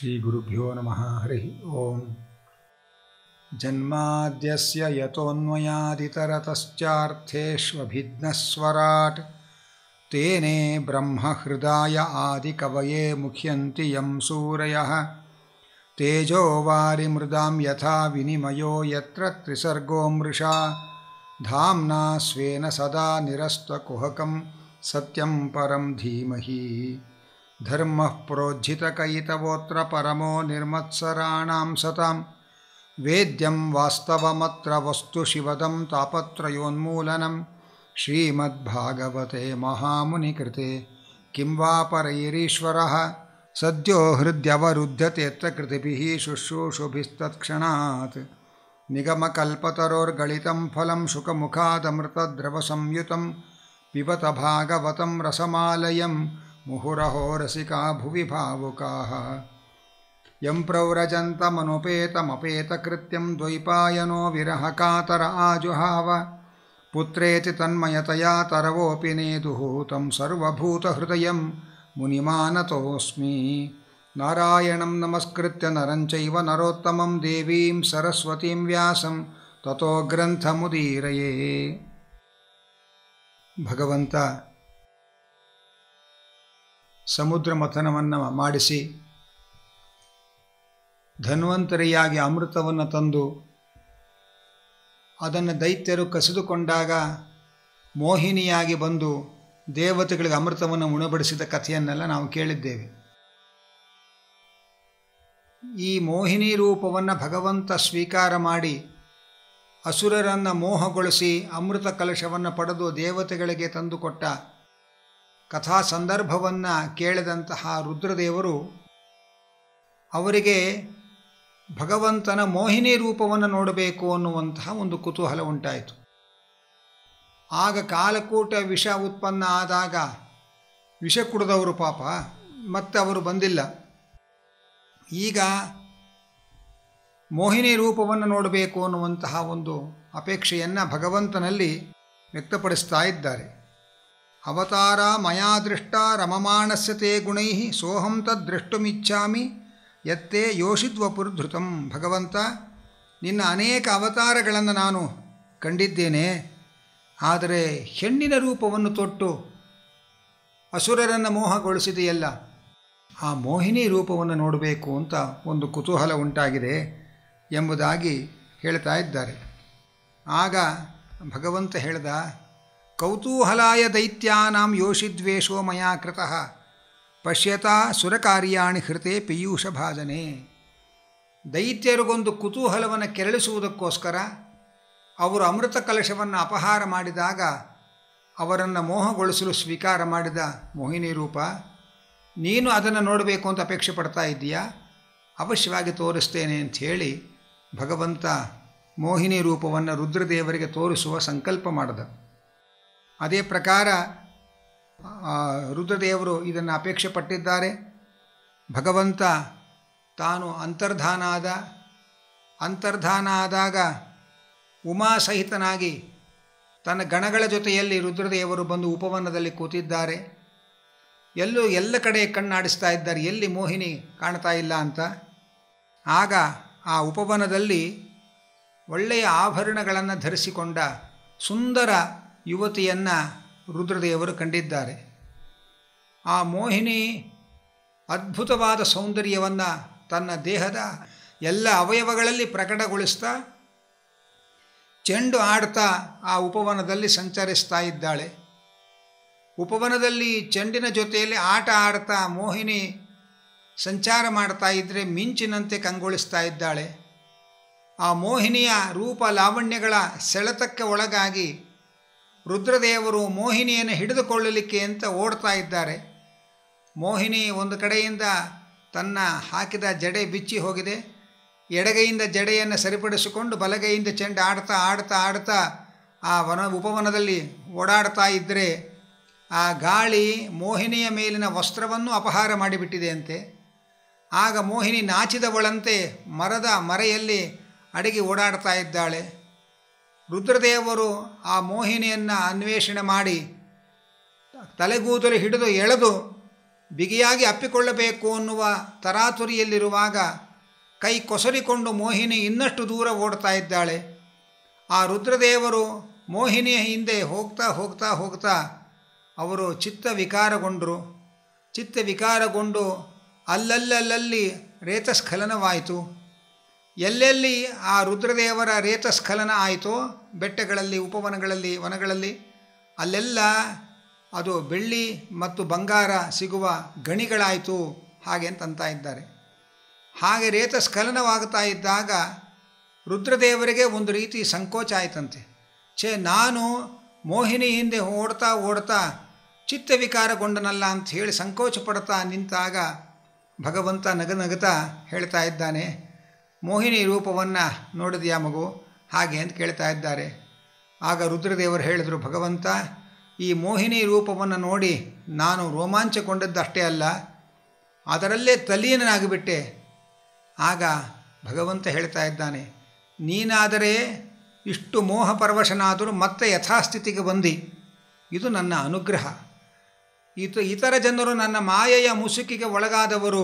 श्रीगुरुभ्यो नमः हरिः ओम् जन्माद्यस्य यतोऽन्वयादितरतश्चार्थेष्वभिघ्नस्वराट् तेने ब्रह्महृदाय आदिकवये मुह्यन्ति यं सूरयः तेजो वारिमृदां यथा विनिमयो यत्र त्रिसर्गो मृषा धाम्ना स्वेन सदा निरस्तकुहकं सत्यं परं धीमहि धर्मः प्रोज्झितकयितवोऽत्र परमो निर्मत्सराणां सतां वेद्यं वास्तवमत्र वस्तु शिवदं तापत्रयोन्मूलनं श्रीमद्भागवते महामुनिकृते किं वा परैरीश्वरः सद्यो हृद्यवरुध्यतेऽत्र कृतिभिः शुश्रूषुभिस्तत्क्षणात् निगमकल्पतरोर्गलितं फलं शुकमुखादमृतद्रवसंयुतं पिबत भागवतं रसमालयं मुहुरहो रसिका भुवि भावुकाः यं प्रव्रजन्तमनुपेतमपेतकृत्यं द्वैपायनो विरहकातर आजुहाव पुत्रेति तन्मयतया तरवोऽपि नेदुः तं सर्वभूतहृदयं मुनिमानतोऽस्मि नारायणं नमस्कृत्य नरं चैव नरोत्तमं देवीं सरस्वतीं व्यासं ततो ग्ರಂಥमुदीरये ಭಗವಂತ ಸಮುದ್ರ ಮಥನವನ್ನು ಮಾಡಿಸಿ ಧನ್ವಂತರಿಯಾಗಿ ಅಮೃತವನ್ನು ತಂದು ಅದನ್ನು ದೈತ್ಯರು ಕಸಿದುಕೊಂಡಾಗ ಮೋಹಿನಿಯಾಗಿ ಬಂದು ದೇವತೆಗಳಿಗೆ ಅಮೃತವನ್ನು ಉಣಬಡಿಸಿದ ಕಥೆಯನ್ನೆಲ್ಲ ನಾವು ಕೇಳಿದ್ದೇವೆ ಈ ಮೋಹಿನಿ ರೂಪವನ್ನು ಭಗವಂತ ಸ್ವೀಕಾರ ಮಾಡಿ ಅಸುರರನ್ನು ಮೋಹಗೊಳಿಸಿ ಅಮೃತ ಕಲಶವನ್ನು ಪಡೆದು ದೇವತೆಗಳಿಗೆ ತಂದುಕೊಟ್ಟ ಕಥಾ ಸಂದರ್ಭವನ್ನು ಕೇಳಿದಂತಹ ರುದ್ರದೇವರು ಅವರಿಗೆ ಭಗವಂತನ ಮೋಹಿನಿ ರೂಪವನ್ನು ನೋಡಬೇಕು ಅನ್ನುವಂತಹ ಒಂದು ಕುತೂಹಲ ಉಂಟಾಯಿತು ಆಗ ಕಾಲಕೂಟ ವಿಷ ಉತ್ಪನ್ನ ಆದಾಗ ವಿಷ ಕುಡಿದವರು ಪಾಪ ಮತ್ತೆ ಅವರು ಬಂದಿಲ್ಲ ಈಗ ಮೋಹಿನಿ ರೂಪವನ್ನು ನೋಡಬೇಕು ಅನ್ನುವಂತಹ ಒಂದು ಅಪೇಕ್ಷೆಯನ್ನು ಭಗವಂತನಲ್ಲಿ ವ್ಯಕ್ತಪಡಿಸ್ತಾ ಇದ್ದಾರೆ ಅವತಾರ ಮಯಾ ದೃಷ್ಟ ರಮಮಾಣಸ್ಯ ತೇ ಗುಣೈ ಸೋಹಂ ತದ್ದೃಷ್ಟುಮಿಚ್ಛಾಮಿ ಯತ್ತೇ ಯೋಷಿದ್ವಪುರ್ಧೃತಂ ಭಗವಂತ ನಿನ್ನ ಅನೇಕ ಅವತಾರಗಳನ್ನು ನಾನು ಕಂಡಿದ್ದೇನೆ ಆದರೆ ಹೆಣ್ಣಿನ ರೂಪವನ್ನು ತೊಟ್ಟು ಅಸುರರನ್ನು ಮೋಹಗೊಳಿಸಿದೆಯಲ್ಲ ಆ ಮೋಹಿನಿ ರೂಪವನ್ನು ನೋಡಬೇಕು ಅಂತ ಒಂದು ಕುತೂಹಲ ಉಂಟಾಗಿದೆ ಎಂಬುದಾಗಿ ಹೇಳ್ತಾ ಇದ್ದಾರೆ ಆಗ ಭಗವಂತ ಹೇಳ್ದ ಕೌತೂಹಲಾಯ ದೈತ್ಯಾನಾಂ ಯೋಷಿದ್ವೇಷೋ ಮಯಾ ಕೃತಃ ಪಶ್ಯತಾ ಸುರಕಾರ್ಯಾಣಿ ಹೃತೆ ಪೀಯೂಷ ಭಾಜನೆ ದೈತ್ಯರಿಗೊಂದು ಕುತೂಹಲವನ್ನು ಕೆರಳಿಸುವುದಕ್ಕೋಸ್ಕರ ಅವರು ಅಮೃತ ಕಲಶವನ್ನು ಅಪಹಾರ ಮಾಡಿದಾಗ ಅವರನ್ನು ಮೋಹಗೊಳಿಸಲು ಸ್ವೀಕಾರ ಮಾಡಿದ ಮೋಹಿನಿ ರೂಪ ನೀನು ಅದನ್ನು ನೋಡಬೇಕು ಅಂತ ಅಪೇಕ್ಷೆ ಪಡ್ತಾ ಇದ್ದೀಯಾ ಅವಶ್ಯವಾಗಿ ತೋರಿಸ್ತೇನೆ ಅಂಥೇಳಿ ಭಗವಂತ ಮೋಹಿನಿ ರೂಪವನ್ನು ರುದ್ರದೇವರಿಗೆ ತೋರಿಸುವ ಸಂಕಲ್ಪ ಮಾಡಿದ ಅದೇ ಪ್ರಕಾರ ರುದ್ರದೇವರು ಇದನ್ನು ಅಪೇಕ್ಷೆ ಪಟ್ಟಿದ್ದಾರೆ ಭಗವಂತ ತಾನು ಅಂತರ್ಧಾನ ಆದ ಅಂತರ್ಧಾನ ಆದಾಗ ಉಮಾಸಹಿತನಾಗಿ ತನ್ನ ಗಣಗಳ ಜೊತೆಯಲ್ಲಿ ರುದ್ರದೇವರು ಬಂದು ಉಪವನದಲ್ಲಿ ಕೂತಿದ್ದಾರೆ ಎಲ್ಲೂ ಎಲ್ಲ ಕಡೆ ಕಣ್ಣಾಡಿಸ್ತಾ ಇದ್ದಾರೆ ಎಲ್ಲಿ ಮೋಹಿನಿ ಕಾಣ್ತಾ ಇಲ್ಲ ಅಂತ ಆಗ ಆ ಉಪವನದಲ್ಲಿ ಒಳ್ಳೆಯ ಆಭರಣಗಳನ್ನು ಧರಿಸಿಕೊಂಡ ಸುಂದರ ಯುವತಿಯನ್ನು ರುದ್ರದೇವರು ಕಂಡಿದ್ದಾರೆ ಆ ಮೋಹಿನಿ ಅದ್ಭುತವಾದ ಸೌಂದರ್ಯವನ್ನು ತನ್ನ ದೇಹದ ಎಲ್ಲ ಅವಯವಗಳಲ್ಲಿ ಪ್ರಕಟಗೊಳಿಸ್ತಾ ಚೆಂಡು ಆಡ್ತಾ ಆ ಉಪವನದಲ್ಲಿ ಸಂಚರಿಸ್ತಾ ಇದ್ದಾಳೆ ಉಪವನದಲ್ಲಿ ಚೆಂಡಿನ ಜೊತೆಯಲ್ಲಿ ಆಟ ಆಡ್ತಾ ಮೋಹಿನಿ ಸಂಚಾರ ಮಾಡ್ತಾ ಇದ್ದರೆ ಮಿಂಚಿನಂತೆ ಕಂಗೊಳಿಸ್ತಾ ಇದ್ದಾಳೆ ಆ ಮೋಹಿನಿಯ ರೂಪ ಲಾವಣ್ಯಗಳ ಸೆಳೆತಕ್ಕೆ ಒಳಗಾಗಿ ರುದ್ರದೇವರು ಮೋಹಿನಿಯನ್ನು ಹಿಡಿದುಕೊಳ್ಳಲಿಕ್ಕೆ ಅಂತ ಓಡ್ತಾ ಇದ್ದಾರೆ ಮೋಹಿನಿ ಒಂದು ಕಡೆಯಿಂದ ತನ್ನ ಹಾಕಿದ ಜಡೆ ಬಿಚ್ಚಿ ಹೋಗಿದೆ ಎಡಗೈಯಿಂದ ಜಡೆಯನ್ನು ಸರಿಪಡಿಸಿಕೊಂಡು ಬಲಗೈಯಿಂದ ಚೆಂಡು ಆಡ್ತಾ ಆಡ್ತಾ ಆಡ್ತಾ ಆ ವನ ಉಪವನದಲ್ಲಿ ಓಡಾಡ್ತಾ ಇದ್ದರೆ ಆ ಗಾಳಿ ಮೋಹಿನಿಯ ಮೇಲಿನ ವಸ್ತ್ರವನ್ನು ಅಪಹಾರ ಮಾಡಿಬಿಟ್ಟಿದೆಯಂತೆ ಆಗ ಮೋಹಿನಿ ನಾಚಿದವಳಂತೆ ಮರದ ಮರೆಯಲ್ಲಿ ಅಡಗಿ ಓಡಾಡ್ತಾ ಇದ್ದಾಳೆ ರುದ್ರದೇವರು ಆ ಮೋಹಿನಿಯನ್ನು ಅನ್ವೇಷಣೆ ಮಾಡಿ ತಲೆಗೂದಲು ಹಿಡಿದು ಎಳೆದು ಬಿಗಿಯಾಗಿ ಅಪ್ಪಿಕೊಳ್ಳಬೇಕು ಅನ್ನುವ ತರಾತುರಿಯಲ್ಲಿರುವಾಗ ಕೈ ಕೊಸರಿಕೊಂಡು ಮೋಹಿನಿ ಇನ್ನಷ್ಟು ದೂರ ಓಡ್ತಾ ಇದ್ದಾಳೆ ಆ ರುದ್ರದೇವರು ಮೋಹಿನಿಯ ಹಿಂದೆ ಹೋಗ್ತಾ ಹೋಗ್ತಾ ಹೋಗ್ತಾ ಅವರು ಚಿತ್ತ ವಿಕಾರಗೊಂಡರು ಚಿತ್ತ ವಿಕಾರಗೊಂಡು ಅಲ್ಲಲ್ಲಲ್ಲಿ ರೇತಸ್ಖಲನವಾಯಿತು ಎಲ್ಲೆಲ್ಲಿ ಆ ರುದ್ರದೇವರ ರೇತಸ್ಖಲನ ಆಯಿತೋ ಬೆಟ್ಟಗಳಲ್ಲಿ ಉಪವನಗಳಲ್ಲಿ ವನಗಳಲ್ಲಿ ಅಲ್ಲೆಲ್ಲ ಅದು ಬೆಳ್ಳಿ ಮತ್ತು ಬಂಗಾರ ಸಿಗುವ ಗಣಿಗಳಾಯಿತು ಹಾಗೆ ಅಂತಂತ ಇದ್ದಾರೆ ಹಾಗೆ ರೇತಸ್ಖಲನವಾಗ್ತಾ ಇದ್ದಾಗ ರುದ್ರದೇವರಿಗೆ ಒಂದು ರೀತಿ ಸಂಕೋಚ ಆಯ್ತಂತೆ ಛೇ ನಾನು ಮೋಹಿನಿ ಹಿಂದೆ ಓಡ್ತಾ ಓಡ್ತಾ ಚಿತ್ತ ವಿಕಾರಗೊಂಡನಲ್ಲ ಅಂತ ಹೇಳಿ ಸಂಕೋಚ ಪಡ್ತಾ ನಿಂತಾಗ ಭಗವಂತ ನಗ ನಗತಾ ಹೇಳ್ತಾ ಇದ್ದಾನೆ ಮೋಹಿನಿ ರೂಪವನ್ನು ನೋಡಿದ್ಯಾ ಮಗು ಹಾಗೆ ಅಂತ ಕೇಳ್ತಾ ಇದ್ದಾರೆ ಆಗ ರುದ್ರದೇವರು ಹೇಳಿದರು ಭಗವಂತ ಈ ಮೋಹಿನಿ ರೂಪವನ್ನು ನೋಡಿ ನಾನು ರೋಮಾಂಚಗೊಂಡದ್ದಷ್ಟೇ ಅಲ್ಲ ಅದರಲ್ಲೇ ತಲ್ಲೀನಾಗಿಬಿಟ್ಟೆ ಆಗ ಭಗವಂತ ಹೇಳ್ತಾ ಇದ್ದಾನೆ ನೀನಾದರೆ ಇಷ್ಟು ಮೋಹ ಪರವಶನಾದರೂ ಮತ್ತೆ ಯಥಾಸ್ಥಿತಿಗೆ ಬಂದಿ ಇದು ನನ್ನ ಅನುಗ್ರಹ ಇತ ಇತರ ಜನರು ನನ್ನ ಮಾಯೆಯ ಮುಸುಕಿಗೆ ಒಳಗಾದವರು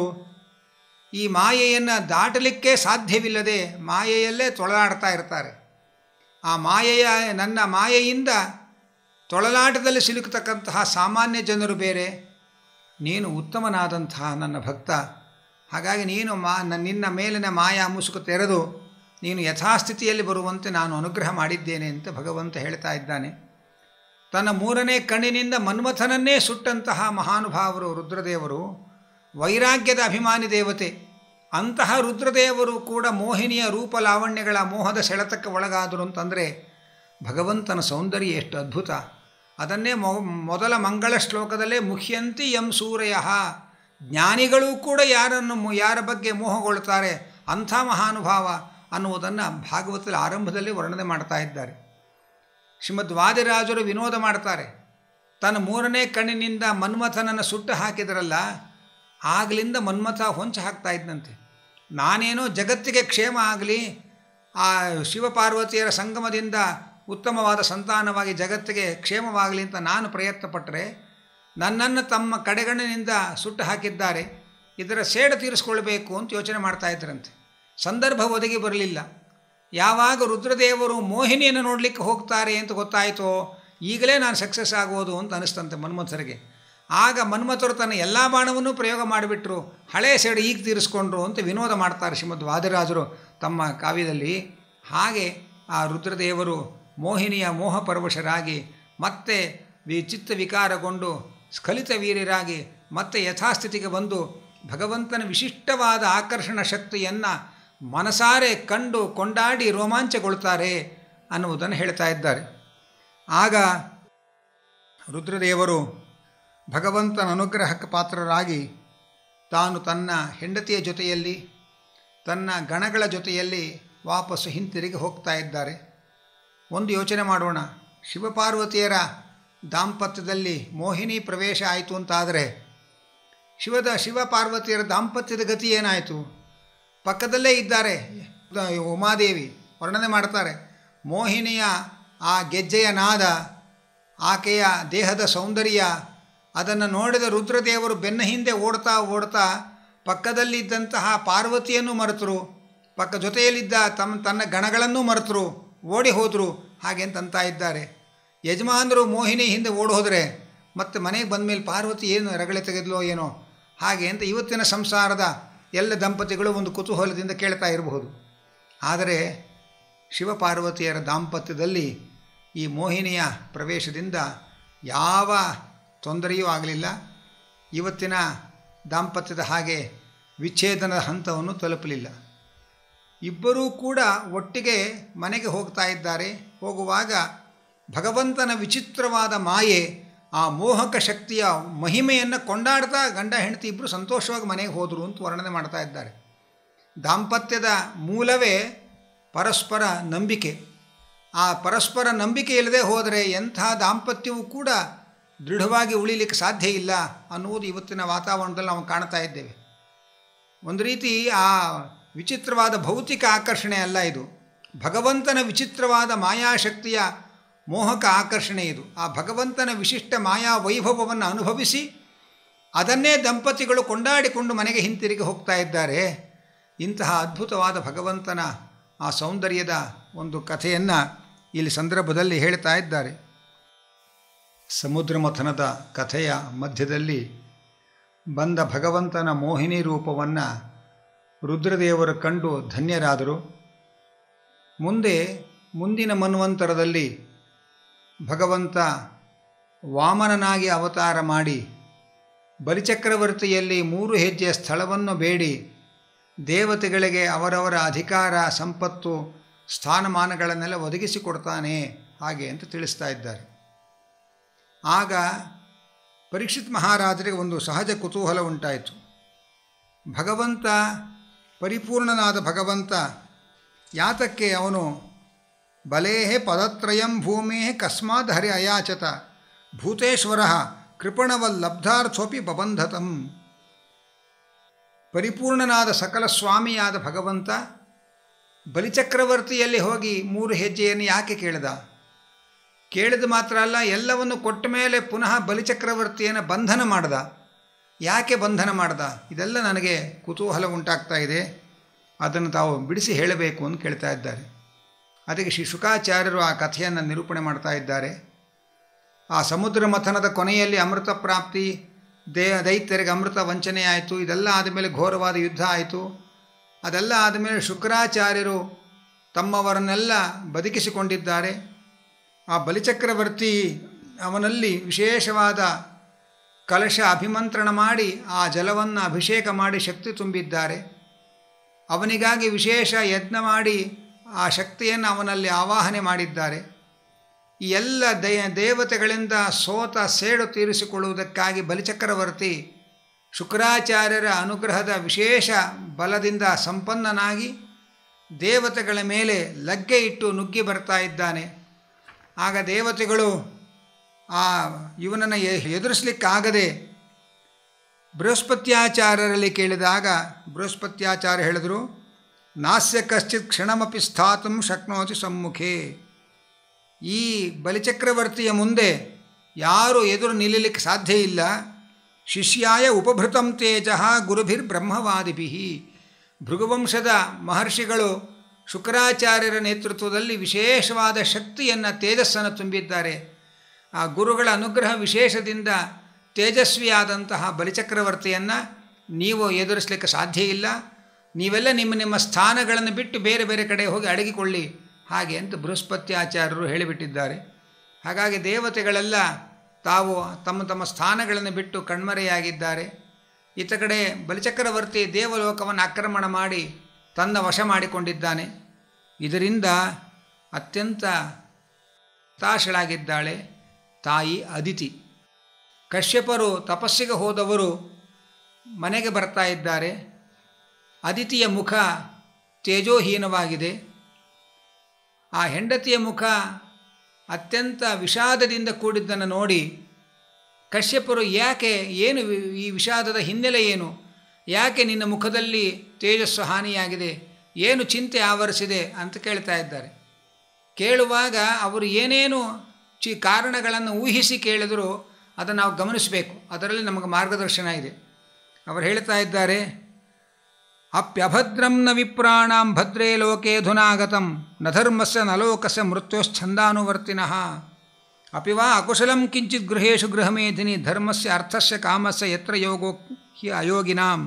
ಈ ಮಾಯೆಯನ್ನು ದಾಟಲಿಕ್ಕೆ ಸಾಧ್ಯವಿಲ್ಲದೆ ಮಾಯೆಯಲ್ಲೇ ತೊಳಲಾಡ್ತಾ ಇರ್ತಾರೆ ಆ ಮಾಯೆಯ ನನ್ನ ಮಾಯೆಯಿಂದ ತೊಳಲಾಟದಲ್ಲಿ ಸಿಲುಕತಕ್ಕಂತಹ ಸಾಮಾನ್ಯ ಜನರು ಬೇರೆ ನೀನು ಉತ್ತಮನಾದಂತಹ ನನ್ನ ಭಕ್ತ ಹಾಗಾಗಿ ನೀನು ಮಾ ನಿನ್ನ ಮೇಲಿನ ಮಾಯಾ ಮುಸುಕು ತೆರೆದು ನೀನು ಯಥಾಸ್ಥಿತಿಯಲ್ಲಿ ಬರುವಂತೆ ನಾನು ಅನುಗ್ರಹ ಮಾಡಿದ್ದೇನೆ ಅಂತ ಭಗವಂತ ಹೇಳ್ತಾ ಇದ್ದಾನೆ ತನ್ನ ಮೂರನೇ ಕಣ್ಣಿನಿಂದ ಮನ್ಮಥನನ್ನೇ ಸುಟ್ಟಂತಹ ಮಹಾನುಭಾವರು ರುದ್ರದೇವರು ವೈರಾಗ್ಯದ ಅಭಿಮಾನಿ ದೇವತೆ ಅಂತಹ ರುದ್ರದೇವರು ಕೂಡ ಮೋಹಿನಿಯ ರೂಪ ಲಾವಣ್ಯಗಳ ಮೋಹದ ಸೆಳೆತಕ್ಕೆ ಒಳಗಾದರು ಅಂತಂದರೆ ಭಗವಂತನ ಸೌಂದರ್ಯ ಎಷ್ಟು ಅದ್ಭುತ ಅದನ್ನೇ ಮೊ ಮೊದಲ ಮಂಗಳ ಶ್ಲೋಕದಲ್ಲೇ ಮುಖ್ಯಂತಿ ಎಂ ಸೂರ್ಯ ಜ್ಞಾನಿಗಳೂ ಕೂಡ ಯಾರನ್ನು ಯಾರ ಬಗ್ಗೆ ಮೋಹಗೊಳ್ತಾರೆ ಅಂಥ ಮಹಾನುಭಾವ ಅನ್ನುವುದನ್ನು ಭಾಗವತದ ಆರಂಭದಲ್ಲಿ ವರ್ಣನೆ ಮಾಡ್ತಾ ಇದ್ದಾರೆ ಶ್ರೀಮದ್ ವಾದಿರಾಜರು ವಿನೋದ ಮಾಡ್ತಾರೆ ತನ್ನ ಮೂರನೇ ಕಣ್ಣಿನಿಂದ ಮನ್ಮಥನನ್ನು ಸುಟ್ಟು ಹಾಕಿದ್ರಲ್ಲ ಆಗಲಿಂದ ಮನ್ಮಥ ಹೊಂಚ ಹಾಕ್ತಾ ಇದ್ದಂತೆ ನಾನೇನೋ ಜಗತ್ತಿಗೆ ಕ್ಷೇಮ ಆಗಲಿ ಆ ಶಿವಪಾರ್ವತಿಯರ ಸಂಗಮದಿಂದ ಉತ್ತಮವಾದ ಸಂತಾನವಾಗಿ ಜಗತ್ತಿಗೆ ಕ್ಷೇಮವಾಗಲಿ ಅಂತ ನಾನು ಪ್ರಯತ್ನ ಪಟ್ಟರೆ ನನ್ನನ್ನು ತಮ್ಮ ಕಡೆಗಣ್ಣಿನಿಂದ ಸುಟ್ಟು ಹಾಕಿದ್ದಾರೆ ಇದರ ಸೇಡು ತೀರಿಸ್ಕೊಳ್ಬೇಕು ಅಂತ ಯೋಚನೆ ಮಾಡ್ತಾ ಇದ್ರಂತೆ ಸಂದರ್ಭ ಒದಗಿ ಬರಲಿಲ್ಲ ಯಾವಾಗ ರುದ್ರದೇವರು ಮೋಹಿನಿಯನ್ನು ನೋಡಲಿಕ್ಕೆ ಹೋಗ್ತಾರೆ ಅಂತ ಗೊತ್ತಾಯಿತೋ ಈಗಲೇ ನಾನು ಸಕ್ಸಸ್ ಆಗೋದು ಅಂತ ಅನಿಸ್ತಂತೆ ಮನ್ಮಥರಿಗೆ ಆಗ ಮನ್ಮಥರು ತನ್ನ ಎಲ್ಲ ಬಾಣವನ್ನು ಪ್ರಯೋಗ ಮಾಡಿಬಿಟ್ರು ಹಳೆ ಸೇಡು ಈಗ ತೀರಿಸ್ಕೊಂಡ್ರು ಅಂತ ವಿನೋದ ಮಾಡ್ತಾರೆ ಶ್ರೀಮದ್ ವಾದಿರಾಜರು ತಮ್ಮ ಕಾವ್ಯದಲ್ಲಿ ಹಾಗೆ ಆ ರುದ್ರದೇವರು ಮೋಹಿನಿಯ ಮೋಹಪರವಶರಾಗಿ ಮತ್ತೆ ವಿ ಚಿತ್ತ ವಿಕಾರಗೊಂಡು ಸ್ಖಲಿತ ವೀರ್ಯರಾಗಿ ಮತ್ತೆ ಯಥಾಸ್ಥಿತಿಗೆ ಬಂದು ಭಗವಂತನ ವಿಶಿಷ್ಟವಾದ ಆಕರ್ಷಣ ಶಕ್ತಿಯನ್ನು ಮನಸಾರೆ ಕಂಡು ಕೊಂಡಾಡಿ ರೋಮಾಂಚಗೊಳ್ತಾರೆ ಅನ್ನುವುದನ್ನು ಹೇಳ್ತಾ ಇದ್ದಾರೆ ಆಗ ರುದ್ರದೇವರು ಭಗವಂತನ ಅನುಗ್ರಹಕ್ಕೆ ಪಾತ್ರರಾಗಿ ತಾನು ತನ್ನ ಹೆಂಡತಿಯ ಜೊತೆಯಲ್ಲಿ ತನ್ನ ಗಣಗಳ ಜೊತೆಯಲ್ಲಿ ವಾಪಸ್ಸು ಹಿಂತಿರುಗಿ ಹೋಗ್ತಾ ಇದ್ದಾರೆ ಒಂದು ಯೋಚನೆ ಮಾಡೋಣ ಶಿವಪಾರ್ವತಿಯರ ದಾಂಪತ್ಯದಲ್ಲಿ ಮೋಹಿನಿ ಪ್ರವೇಶ ಆಯಿತು ಅಂತಾದರೆ ಶಿವದ ಶಿವಪಾರ್ವತಿಯರ ದಾಂಪತ್ಯದ ಗತಿ ಏನಾಯಿತು ಪಕ್ಕದಲ್ಲೇ ಇದ್ದಾರೆ ಉಮಾದೇವಿ ವರ್ಣನೆ ಮಾಡ್ತಾರೆ ಮೋಹಿನಿಯ ಆ ಗೆಜ್ಜೆಯ ನಾದ ಆಕೆಯ ದೇಹದ ಸೌಂದರ್ಯ ಅದನ್ನು ನೋಡಿದ ರುದ್ರದೇವರು ಬೆನ್ನ ಹಿಂದೆ ಓಡ್ತಾ ಓಡ್ತಾ ಪಕ್ಕದಲ್ಲಿದ್ದಂತಹ ಪಾರ್ವತಿಯನ್ನು ಮರೆತರು ಪಕ್ಕ ಜೊತೆಯಲ್ಲಿದ್ದ ತಮ್ಮ ತನ್ನ ಗಣಗಳನ್ನೂ ಮರೆತರು ಓಡಿ ಹೋದರು ಹಾಗೆ ಅಂತಂತ ಇದ್ದಾರೆ ಯಜಮಾನರು ಮೋಹಿನಿ ಹಿಂದೆ ಓಡಿ ಹೋದರೆ ಮತ್ತು ಮನೆಗೆ ಬಂದ ಮೇಲೆ ಪಾರ್ವತಿ ಏನು ರಗಳೆ ತೆಗೆದ್ಲೋ ಏನೋ ಹಾಗೆ ಅಂತ ಇವತ್ತಿನ ಸಂಸಾರದ ಎಲ್ಲ ದಂಪತಿಗಳು ಒಂದು ಕುತೂಹಲದಿಂದ ಕೇಳ್ತಾ ಇರಬಹುದು ಆದರೆ ಶಿವಪಾರ್ವತಿಯರ ದಾಂಪತ್ಯದಲ್ಲಿ ಈ ಮೋಹಿನಿಯ ಪ್ರವೇಶದಿಂದ ಯಾವ ತೊಂದರೆಯೂ ಆಗಲಿಲ್ಲ ಇವತ್ತಿನ ದಾಂಪತ್ಯದ ಹಾಗೆ ವಿಚ್ಛೇದನದ ಹಂತವನ್ನು ತಲುಪಲಿಲ್ಲ ಇಬ್ಬರೂ ಕೂಡ ಒಟ್ಟಿಗೆ ಮನೆಗೆ ಹೋಗ್ತಾ ಇದ್ದಾರೆ ಹೋಗುವಾಗ ಭಗವಂತನ ವಿಚಿತ್ರವಾದ ಮಾಯೆ ಆ ಮೋಹಕ ಶಕ್ತಿಯ ಮಹಿಮೆಯನ್ನು ಕೊಂಡಾಡ್ತಾ ಗಂಡ ಹೆಂಡತಿ ಇಬ್ಬರು ಸಂತೋಷವಾಗಿ ಮನೆಗೆ ಹೋದರು ಅಂತ ವರ್ಣನೆ ಮಾಡ್ತಾ ಇದ್ದಾರೆ ದಾಂಪತ್ಯದ ಮೂಲವೇ ಪರಸ್ಪರ ನಂಬಿಕೆ ಆ ಪರಸ್ಪರ ನಂಬಿಕೆ ಇಲ್ಲದೆ ಹೋದರೆ ಎಂಥ ದಾಂಪತ್ಯವೂ ಕೂಡ ದೃಢವಾಗಿ ಉಳಿಲಿಕ್ಕೆ ಸಾಧ್ಯ ಇಲ್ಲ ಅನ್ನುವುದು ಇವತ್ತಿನ ವಾತಾವರಣದಲ್ಲಿ ನಾವು ಕಾಣ್ತಾ ಇದ್ದೇವೆ ಒಂದು ರೀತಿ ಆ ವಿಚಿತ್ರವಾದ ಭೌತಿಕ ಆಕರ್ಷಣೆ ಅಲ್ಲ ಇದು ಭಗವಂತನ ವಿಚಿತ್ರವಾದ ಮಾಯಾಶಕ್ತಿಯ ಮೋಹಕ ಆಕರ್ಷಣೆ ಇದು ಆ ಭಗವಂತನ ವಿಶಿಷ್ಟ ಮಾಯಾ ವೈಭವವನ್ನು ಅನುಭವಿಸಿ ಅದನ್ನೇ ದಂಪತಿಗಳು ಕೊಂಡಾಡಿಕೊಂಡು ಮನೆಗೆ ಹಿಂತಿರುಗಿ ಹೋಗ್ತಾ ಇದ್ದಾರೆ ಇಂತಹ ಅದ್ಭುತವಾದ ಭಗವಂತನ ಆ ಸೌಂದರ್ಯದ ಒಂದು ಕಥೆಯನ್ನು ಇಲ್ಲಿ ಸಂದರ್ಭದಲ್ಲಿ ಹೇಳ್ತಾ ಇದ್ದಾರೆ ಸಮುದ್ರ ಮಥನದ ಕಥೆಯ ಮಧ್ಯದಲ್ಲಿ ಬಂದ ಭಗವಂತನ ಮೋಹಿನಿ ರೂಪವನ್ನು ರುದ್ರದೇವರು ಕಂಡು ಧನ್ಯರಾದರು ಮುಂದೆ ಮುಂದಿನ ಮನ್ವಂತರದಲ್ಲಿ ಭಗವಂತ ವಾಮನನಾಗಿ ಅವತಾರ ಮಾಡಿ ಬಲಿಚಕ್ರವರ್ತಿಯಲ್ಲಿ ಮೂರು ಹೆಜ್ಜೆಯ ಸ್ಥಳವನ್ನು ಬೇಡಿ ದೇವತೆಗಳಿಗೆ ಅವರವರ ಅಧಿಕಾರ ಸಂಪತ್ತು ಸ್ಥಾನಮಾನಗಳನ್ನೆಲ್ಲ ಒದಗಿಸಿಕೊಡ್ತಾನೆ ಹಾಗೆ ಅಂತ ತಿಳಿಸ್ತಾ ಇದ್ದಾರೆ ಆಗ ಪರೀಕ್ಷಿತ್ ಮಹಾರಾಜರಿಗೆ ಒಂದು ಸಹಜ ಕುತೂಹಲ ಉಂಟಾಯಿತು ಭಗವಂತ ಪರಿಪೂರ್ಣನಾದ ಭಗವಂತ ಯಾತಕ್ಕೆ ಅವನು ಬಲೇಹೆ ಪದತ್ರಯಂ ಭೂಮೇ ಕಸ್ಮಾತ್ ಹರಿ ಅಯಾಚತ ಭೂತೇಶ್ವರ ಕೃಪಣವಲ್ಲಬ್ಧಾರ್ಥೋಪಿ ಬಬಂಧತಂ ಪರಿಪೂರ್ಣನಾದ ಸಕಲ ಸ್ವಾಮಿಯಾದ ಭಗವಂತ ಬಲಿಚಕ್ರವರ್ತಿಯಲ್ಲಿ ಹೋಗಿ ಮೂರು ಹೆಜ್ಜೆಯನ್ನು ಯಾಕೆ ಕೇಳಿದ ಕೇಳಿದ ಮಾತ್ರ ಅಲ್ಲ ಎಲ್ಲವನ್ನು ಕೊಟ್ಟ ಮೇಲೆ ಪುನಃ ಬಲಿಚಕ್ರವರ್ತಿಯನ್ನು ಬಂಧನ ಮಾಡ್ದ ಯಾಕೆ ಬಂಧನ ಮಾಡ್ದ ಇದೆಲ್ಲ ನನಗೆ ಕುತೂಹಲ ಉಂಟಾಗ್ತಾ ಇದೆ ಅದನ್ನು ತಾವು ಬಿಡಿಸಿ ಹೇಳಬೇಕು ಅಂತ ಕೇಳ್ತಾ ಇದ್ದಾರೆ ಅದಕ್ಕೆ ಶ್ರೀ ಶುಕಾಚಾರ್ಯರು ಆ ಕಥೆಯನ್ನು ನಿರೂಪಣೆ ಮಾಡ್ತಾ ಇದ್ದಾರೆ ಆ ಸಮುದ್ರ ಮಥನದ ಕೊನೆಯಲ್ಲಿ ಅಮೃತ ಪ್ರಾಪ್ತಿ ದೇ ದೈತ್ಯರಿಗೆ ಅಮೃತ ವಂಚನೆ ಆಯಿತು ಇದೆಲ್ಲ ಆದಮೇಲೆ ಘೋರವಾದ ಯುದ್ಧ ಆಯಿತು ಅದೆಲ್ಲ ಆದಮೇಲೆ ಶುಕ್ರಾಚಾರ್ಯರು ತಮ್ಮವರನ್ನೆಲ್ಲ ಬದುಕಿಸಿಕೊಂಡಿದ್ದಾರೆ ಆ ಬಲಿಚಕ್ರವರ್ತಿ ಅವನಲ್ಲಿ ವಿಶೇಷವಾದ ಕಲಶ ಅಭಿಮಂತ್ರಣ ಮಾಡಿ ಆ ಜಲವನ್ನು ಅಭಿಷೇಕ ಮಾಡಿ ಶಕ್ತಿ ತುಂಬಿದ್ದಾರೆ ಅವನಿಗಾಗಿ ವಿಶೇಷ ಯಜ್ಞ ಮಾಡಿ ಆ ಶಕ್ತಿಯನ್ನು ಅವನಲ್ಲಿ ಆವಾಹನೆ ಮಾಡಿದ್ದಾರೆ ಈ ಎಲ್ಲ ದೇ ದೇವತೆಗಳಿಂದ ಸೋತ ಸೇಡು ತೀರಿಸಿಕೊಳ್ಳುವುದಕ್ಕಾಗಿ ಬಲಿಚಕ್ರವರ್ತಿ ಶುಕ್ರಾಚಾರ್ಯರ ಅನುಗ್ರಹದ ವಿಶೇಷ ಬಲದಿಂದ ಸಂಪನ್ನನಾಗಿ ದೇವತೆಗಳ ಮೇಲೆ ಲಗ್ಗೆ ಇಟ್ಟು ನುಗ್ಗಿ ಬರ್ತಾ ಇದ್ದಾನೆ ಆಗ ದೇವತೆಗಳು ಆ ಇವನನ್ನು ಎದುರಿಸಲಿಕ್ಕಾಗದೆ ಬೃಹಸ್ಪತ್ಯಾಚಾರ್ಯರಲ್ಲಿ ಕೇಳಿದಾಗ ಬೃಹಸ್ಪತ್ಯಾಚಾರ್ಯ ಹೇಳಿದರು ನಾಸ್ಯ ಕಶ್ಚಿತ್ ಕ್ಷಣಮಪಿ ಸ್ಥಾತಂ ಶಕ್ನೋತಿ ಸಮ್ಮುಖೇ ಈ ಬಲಿಚಕ್ರವರ್ತಿಯ ಮುಂದೆ ಯಾರು ಎದುರು ನಿಲ್ಲಲಿಕ್ಕೆ ಸಾಧ್ಯ ಇಲ್ಲ ಶಿಷ್ಯಾಯ ಉಪಭೃತಂ ತೇಜ ಗುರುಭಿರ್ ಬ್ರಹ್ಮವಾದಿಭಿ ಭೃಗುವಂಶದ ಮಹರ್ಷಿಗಳು ಶುಕ್ರಾಚಾರ್ಯರ ನೇತೃತ್ವದಲ್ಲಿ ವಿಶೇಷವಾದ ಶಕ್ತಿಯನ್ನು ತೇಜಸ್ಸನ್ನು ತುಂಬಿದ್ದಾರೆ ಆ ಗುರುಗಳ ಅನುಗ್ರಹ ವಿಶೇಷದಿಂದ ತೇಜಸ್ವಿಯಾದಂತಹ ಬಲಿಚಕ್ರವರ್ತಿಯನ್ನು ನೀವು ಎದುರಿಸಲಿಕ್ಕೆ ಸಾಧ್ಯ ಇಲ್ಲ ನೀವೆಲ್ಲ ನಿಮ್ಮ ನಿಮ್ಮ ಸ್ಥಾನಗಳನ್ನು ಬಿಟ್ಟು ಬೇರೆ ಬೇರೆ ಕಡೆ ಹೋಗಿ ಅಡಗಿಕೊಳ್ಳಿ ಹಾಗೆ ಅಂತ ಬೃಹಸ್ಪತ್ಯಾಚಾರ್ಯರು ಹೇಳಿಬಿಟ್ಟಿದ್ದಾರೆ ಹಾಗಾಗಿ ದೇವತೆಗಳೆಲ್ಲ ತಾವು ತಮ್ಮ ತಮ್ಮ ಸ್ಥಾನಗಳನ್ನು ಬಿಟ್ಟು ಕಣ್ಮರೆಯಾಗಿದ್ದಾರೆ ಈತ ಕಡೆ ಬಲಿಚಕ್ರವರ್ತಿ ದೇವಲೋಕವನ್ನು ಆಕ್ರಮಣ ಮಾಡಿ ತನ್ನ ವಶ ಮಾಡಿಕೊಂಡಿದ್ದಾನೆ ಇದರಿಂದ ಅತ್ಯಂತ ಹತಾಶಳಾಗಿದ್ದಾಳೆ ತಾಯಿ ಅದಿತಿ ಕಶ್ಯಪರು ತಪಸ್ಸಿಗೆ ಹೋದವರು ಮನೆಗೆ ಬರ್ತಾ ಇದ್ದಾರೆ ಅದಿತಿಯ ಮುಖ ತೇಜೋಹೀನವಾಗಿದೆ ಆ ಹೆಂಡತಿಯ ಮುಖ ಅತ್ಯಂತ ವಿಷಾದದಿಂದ ಕೂಡಿದ್ದನ್ನು ನೋಡಿ ಕಶ್ಯಪರು ಯಾಕೆ ಏನು ಈ ವಿಷಾದದ ಹಿನ್ನೆಲೆ ಏನು ಯಾಕೆ ನಿನ್ನ ಮುಖದಲ್ಲಿ ತೇಜಸ್ಸು ಹಾನಿಯಾಗಿದೆ ಏನು ಚಿಂತೆ ಆವರಿಸಿದೆ ಅಂತ ಕೇಳ್ತಾ ಇದ್ದಾರೆ ಕೇಳುವಾಗ ಅವರು ಏನೇನು ಚಿ ಕಾರಣಗಳನ್ನು ಊಹಿಸಿ ಕೇಳಿದರೂ ಅದನ್ನು ನಾವು ಗಮನಿಸಬೇಕು ಅದರಲ್ಲಿ ನಮಗೆ ಮಾರ್ಗದರ್ಶನ ಇದೆ ಅವರು ಹೇಳ್ತಾ ಇದ್ದಾರೆ ಅಪ್ಯಭದ್ರಂ ನ ವಿಪ್ರಾಣಾಂ ಭದ್ರೇ ಲೋಕೆ ಧುನಾಗತಂ ನ ಧರ್ಮಸ್ಯ ನ ಲೋಕಸ್ಯ ಮೃತ್ಯೋಶ್ಛಂದಾನುವರ್ತಿನಃ ಅಪಿ ವಾ ಅಕುಶಲಂ ಕಿಂಚಿತ್ ಗೃಹೇಶು ಗೃಹಮೇಧಿನಿ ಧರ್ಮಸ್ಯ ಅರ್ಥಸ್ಯ ಕಾಮಸ್ಯ ಯತ್ರ ಯೋಗೋ ಹಿ ಅಯೋಗಿನಾಂ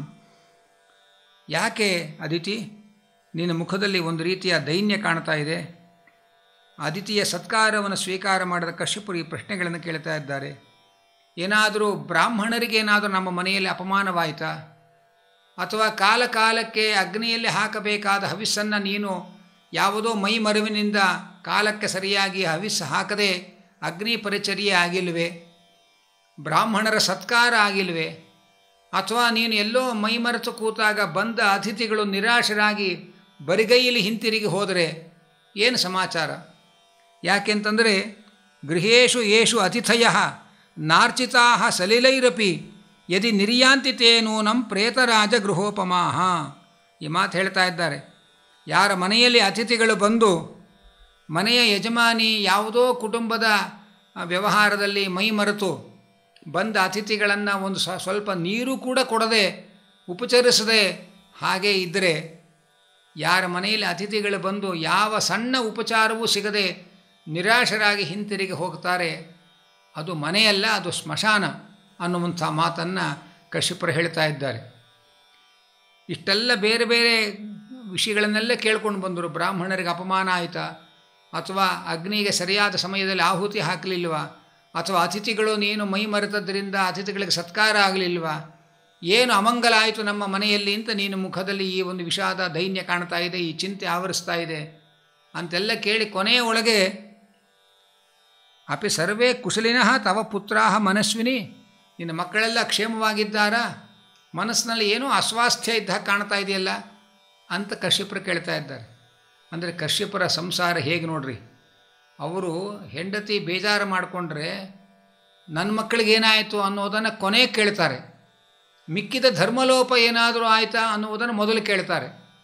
ಯಾಕೆ ಅದಿತಿ ನಿನ್ನ ಮುಖದಲ್ಲಿ ಒಂದು ರೀತಿಯ ದೈನ್ಯ ಕಾಣ್ತಾ ಇದೆ ಅದಿತಿಯ ಸತ್ಕಾರವನ್ನು ಸ್ವೀಕಾರ ಮಾಡಿದ ಕಶ್ಯಪರು ಈ ಪ್ರಶ್ನೆಗಳನ್ನು ಕೇಳ್ತಾ ಇದ್ದಾರೆ ಏನಾದರೂ ಬ್ರಾಹ್ಮಣರಿಗೆ ಏನಾದರೂ ನಮ್ಮ ಮನೆಯಲ್ಲಿ ಅಪಮಾನವಾಯಿತಾ ಅಥವಾ ಕಾಲ ಕಾಲಕ್ಕೆ ಅಗ್ನಿಯಲ್ಲಿ ಹಾಕಬೇಕಾದ ಹವಿಸ್ಸನ್ನು ನೀನು ಯಾವುದೋ ಮೈ ಮರುವಿನಿಂದ ಕಾಲಕ್ಕೆ ಸರಿಯಾಗಿ ಹವಿಸ್ಸು ಹಾಕದೆ ಅಗ್ನಿ ಪರಿಚರ್ಯೆ ಆಗಿಲ್ವೇ ಬ್ರಾಹ್ಮಣರ ಸತ್ಕಾರ ಆಗಿಲ್ವೇ ಅಥವಾ ನೀನು ಎಲ್ಲೋ ಮೈ ಮರೆತು ಕೂತಾಗ ಬಂದ ಅತಿಥಿಗಳು ನಿರಾಶರಾಗಿ ಬರಿಗೈಯಲ್ಲಿ ಹಿಂತಿರುಗಿ ಹೋದರೆ ಏನು ಸಮಾಚಾರ ಯಾಕೆಂತಂದರೆ ಗೃಹೇಶು ಯೇಷು ಅತಿಥಯ ನಾರ್ಚಿತಾ ಸಲಿಲೈರಪಿ ಯದಿ ನಿರ್ಯಾಂತಿ ತೇ ನೂನಂ ಪ್ರೇತರಾಜ ಗೃಹೋಪಮಾಹ ಈ ಮಾತು ಹೇಳ್ತಾ ಇದ್ದಾರೆ ಯಾರ ಮನೆಯಲ್ಲಿ ಅತಿಥಿಗಳು ಬಂದು ಮನೆಯ ಯಜಮಾನಿ ಯಾವುದೋ ಕುಟುಂಬದ ವ್ಯವಹಾರದಲ್ಲಿ ಮೈ ಮರೆತು ಬಂದ ಅತಿಥಿಗಳನ್ನು ಒಂದು ಸ್ವ ಸ್ವಲ್ಪ ನೀರು ಕೂಡ ಕೊಡದೆ ಉಪಚರಿಸದೆ ಹಾಗೇ ಇದ್ದರೆ ಯಾರ ಮನೆಯಲ್ಲಿ ಅತಿಥಿಗಳು ಬಂದು ಯಾವ ಸಣ್ಣ ಉಪಚಾರವೂ ಸಿಗದೆ ನಿರಾಶರಾಗಿ ಹಿಂತಿರುಗಿ ಹೋಗ್ತಾರೆ ಅದು ಮನೆಯಲ್ಲ ಅದು ಸ್ಮಶಾನ ಅನ್ನುವಂಥ ಮಾತನ್ನು ಕಶ್ಯಪರು ಹೇಳ್ತಾ ಇದ್ದಾರೆ ಇಷ್ಟೆಲ್ಲ ಬೇರೆ ಬೇರೆ ವಿಷಯಗಳನ್ನೆಲ್ಲ ಕೇಳ್ಕೊಂಡು ಬಂದರು ಬ್ರಾಹ್ಮಣರಿಗೆ ಅಪಮಾನ ಆಯಿತಾ ಅಥವಾ ಅಗ್ನಿಗೆ ಸರಿಯಾದ ಸಮಯದಲ್ಲಿ ಆಹುತಿ ಹಾಕಲಿಲ್ವಾ ಅಥವಾ ಅತಿಥಿಗಳು ನೀನು ಮೈ ಮರೆತದ್ದರಿಂದ ಅತಿಥಿಗಳಿಗೆ ಸತ್ಕಾರ ಆಗಲಿಲ್ವಾ ಏನು ಅಮಂಗಲ ಆಯಿತು ನಮ್ಮ ಮನೆಯಲ್ಲಿ ಅಂತ ನೀನು ಮುಖದಲ್ಲಿ ಈ ಒಂದು ವಿಷಾದ ದೈನ್ಯ ಕಾಣ್ತಾ ಇದೆ ಈ ಚಿಂತೆ ಆವರಿಸ್ತಾ ಇದೆ ಅಂತೆಲ್ಲ ಕೇಳಿ ಕೊನೆಯ ಒಳಗೆ ಅಪಿ ಸರ್ವೇ ಕುಶಲಿನಃ ತವ ಪುತ್ರಾಹ ಮನಸ್ವಿನಿ ನಿನ್ನ ಮಕ್ಕಳೆಲ್ಲ ಕ್ಷೇಮವಾಗಿದ್ದಾರಾ ಮನಸ್ಸಿನಲ್ಲಿ ಏನೋ ಅಸ್ವಾಸ್ಥ್ಯ ಇದ್ದ ಹಾಗೆ ಕಾಣ್ತಾ ಇದೆಯಲ್ಲ ಅಂತ ಕಶ್ಯಪರು ಕೇಳ್ತಾ ಇದ್ದಾರೆ ಅಂದರೆ ಕಶ್ಯಪರ ಸಂಸಾರ ಹೇಗೆ ನೋಡ್ರಿ ಅವರು ಹೆಂಡತಿ ಬೇಜಾರು ಮಾಡಿಕೊಂಡ್ರೆ ನನ್ನ ಮಕ್ಕಳಿಗೆ ಏನಾಯಿತು ಅನ್ನೋದನ್ನು ಕೊನೆ ಕೇಳ್ತಾರೆ ಮಿಕ್ಕಿದ ಧರ್ಮಲೋಪ ಏನಾದರೂ ಆಯಿತಾ ಅನ್ನುವುದನ್ನು ಮೊದಲು ಕೇಳ್ತಾರೆ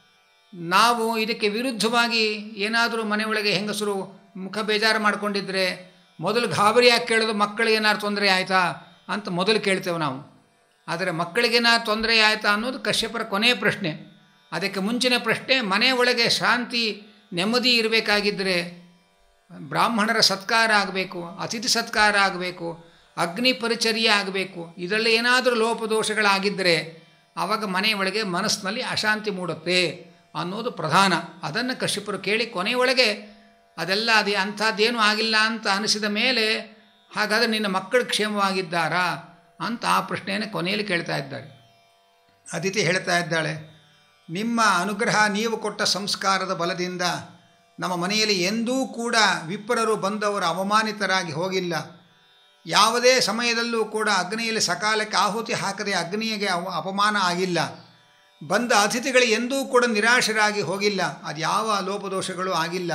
ನಾವು ಇದಕ್ಕೆ ವಿರುದ್ಧವಾಗಿ ಏನಾದರೂ ಮನೆಯೊಳಗೆ ಹೆಂಗಸರು ಮುಖ ಬೇಜಾರು ಮಾಡ್ಕೊಂಡಿದ್ರೆ ಮೊದಲು ಗಾಬರಿಯಾಗಿ ಕೇಳೋದು ಮಕ್ಕಳಿಗೆ ಏನಾದ್ರು ತೊಂದರೆ ಆಯಿತಾ ಅಂತ ಮೊದಲು ಕೇಳ್ತೇವೆ ನಾವು ಆದರೆ ಮಕ್ಕಳಿಗೇನಾದ್ರು ತೊಂದರೆ ಆಯಿತಾ ಅನ್ನೋದು ಕಶ್ಯಪರ ಕೊನೆಯ ಪ್ರಶ್ನೆ ಅದಕ್ಕೆ ಮುಂಚಿನ ಪ್ರಶ್ನೆ ಮನೆ ಒಳಗೆ ಶಾಂತಿ ನೆಮ್ಮದಿ ಇರಬೇಕಾಗಿದ್ದರೆ ಬ್ರಾಹ್ಮಣರ ಸತ್ಕಾರ ಆಗಬೇಕು ಅತಿಥಿ ಸತ್ಕಾರ ಆಗಬೇಕು ಅಗ್ನಿ ಪರಿಚರ್ಯ ಆಗಬೇಕು ಇದರಲ್ಲಿ ಏನಾದರೂ ಲೋಪದೋಷಗಳಾಗಿದ್ದರೆ ಆವಾಗ ಮನೆಯೊಳಗೆ ಮನಸ್ಸಿನಲ್ಲಿ ಅಶಾಂತಿ ಮೂಡುತ್ತೆ ಅನ್ನೋದು ಪ್ರಧಾನ ಅದನ್ನು ಕಶ್ಯಪರು ಕೇಳಿ ಕೊನೆಯೊಳಗೆ ಅದೆಲ್ಲ ಅದೇ ಅಂಥದ್ದೇನೂ ಆಗಿಲ್ಲ ಅಂತ ಅನಿಸಿದ ಮೇಲೆ ಹಾಗಾದರೆ ನಿನ್ನ ಮಕ್ಕಳು ಕ್ಷೇಮವಾಗಿದ್ದಾರಾ ಅಂತ ಆ ಪ್ರಶ್ನೆಯನ್ನು ಕೊನೆಯಲ್ಲಿ ಕೇಳ್ತಾ ಇದ್ದಾರೆ ಅದಿತಿ ಹೇಳ್ತಾ ಇದ್ದಾಳೆ ನಿಮ್ಮ ಅನುಗ್ರಹ ನೀವು ಕೊಟ್ಟ ಸಂಸ್ಕಾರದ ಬಲದಿಂದ ನಮ್ಮ ಮನೆಯಲ್ಲಿ ಎಂದೂ ಕೂಡ ವಿಪ್ರರು ಬಂದವರು ಅವಮಾನಿತರಾಗಿ ಹೋಗಿಲ್ಲ ಯಾವುದೇ ಸಮಯದಲ್ಲೂ ಕೂಡ ಅಗ್ನಿಯಲ್ಲಿ ಸಕಾಲಕ್ಕೆ ಆಹುತಿ ಹಾಕದೆ ಅಗ್ನಿಗೆ ಅವ ಅಪಮಾನ ಆಗಿಲ್ಲ ಬಂದ ಅತಿಥಿಗಳು ಎಂದೂ ಕೂಡ ನಿರಾಶರಾಗಿ ಹೋಗಿಲ್ಲ ಅದು ಯಾವ ಲೋಪದೋಷಗಳು ಆಗಿಲ್ಲ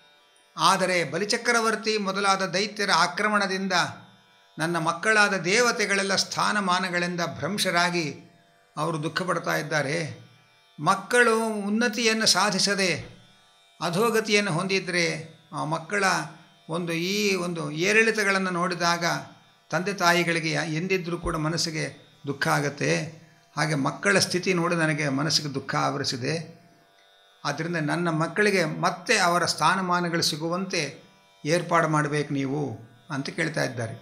ಆದರೆ ಬಲಿಚಕ್ರವರ್ತಿ ಮೊದಲಾದ ದೈತ್ಯರ ಆಕ್ರಮಣದಿಂದ ನನ್ನ ಮಕ್ಕಳಾದ ದೇವತೆಗಳೆಲ್ಲ ಸ್ಥಾನಮಾನಗಳಿಂದ ಭ್ರಂಶರಾಗಿ ಅವರು ದುಃಖ ಪಡ್ತಾ ಇದ್ದಾರೆ ಮಕ್ಕಳು ಉನ್ನತಿಯನ್ನು ಸಾಧಿಸದೆ ಅಧೋಗತಿಯನ್ನು ಹೊಂದಿದರೆ ಆ ಮಕ್ಕಳ ಒಂದು ಈ ಒಂದು ಏರಿಳಿತಗಳನ್ನು ನೋಡಿದಾಗ ತಂದೆ ತಾಯಿಗಳಿಗೆ ಎಂದಿದ್ದರೂ ಕೂಡ ಮನಸ್ಸಿಗೆ ದುಃಖ ಆಗುತ್ತೆ ಹಾಗೆ ಮಕ್ಕಳ ಸ್ಥಿತಿ ನೋಡಿ ನನಗೆ ಮನಸ್ಸಿಗೆ ದುಃಖ ಆವರಿಸಿದೆ ಆದ್ದರಿಂದ ನನ್ನ ಮಕ್ಕಳಿಗೆ ಮತ್ತೆ ಅವರ ಸ್ಥಾನಮಾನಗಳು ಸಿಗುವಂತೆ ಏರ್ಪಾಡು ಮಾಡಬೇಕು ನೀವು ಅಂತ ಕೇಳ್ತಾ ಇದ್ದಾರೆ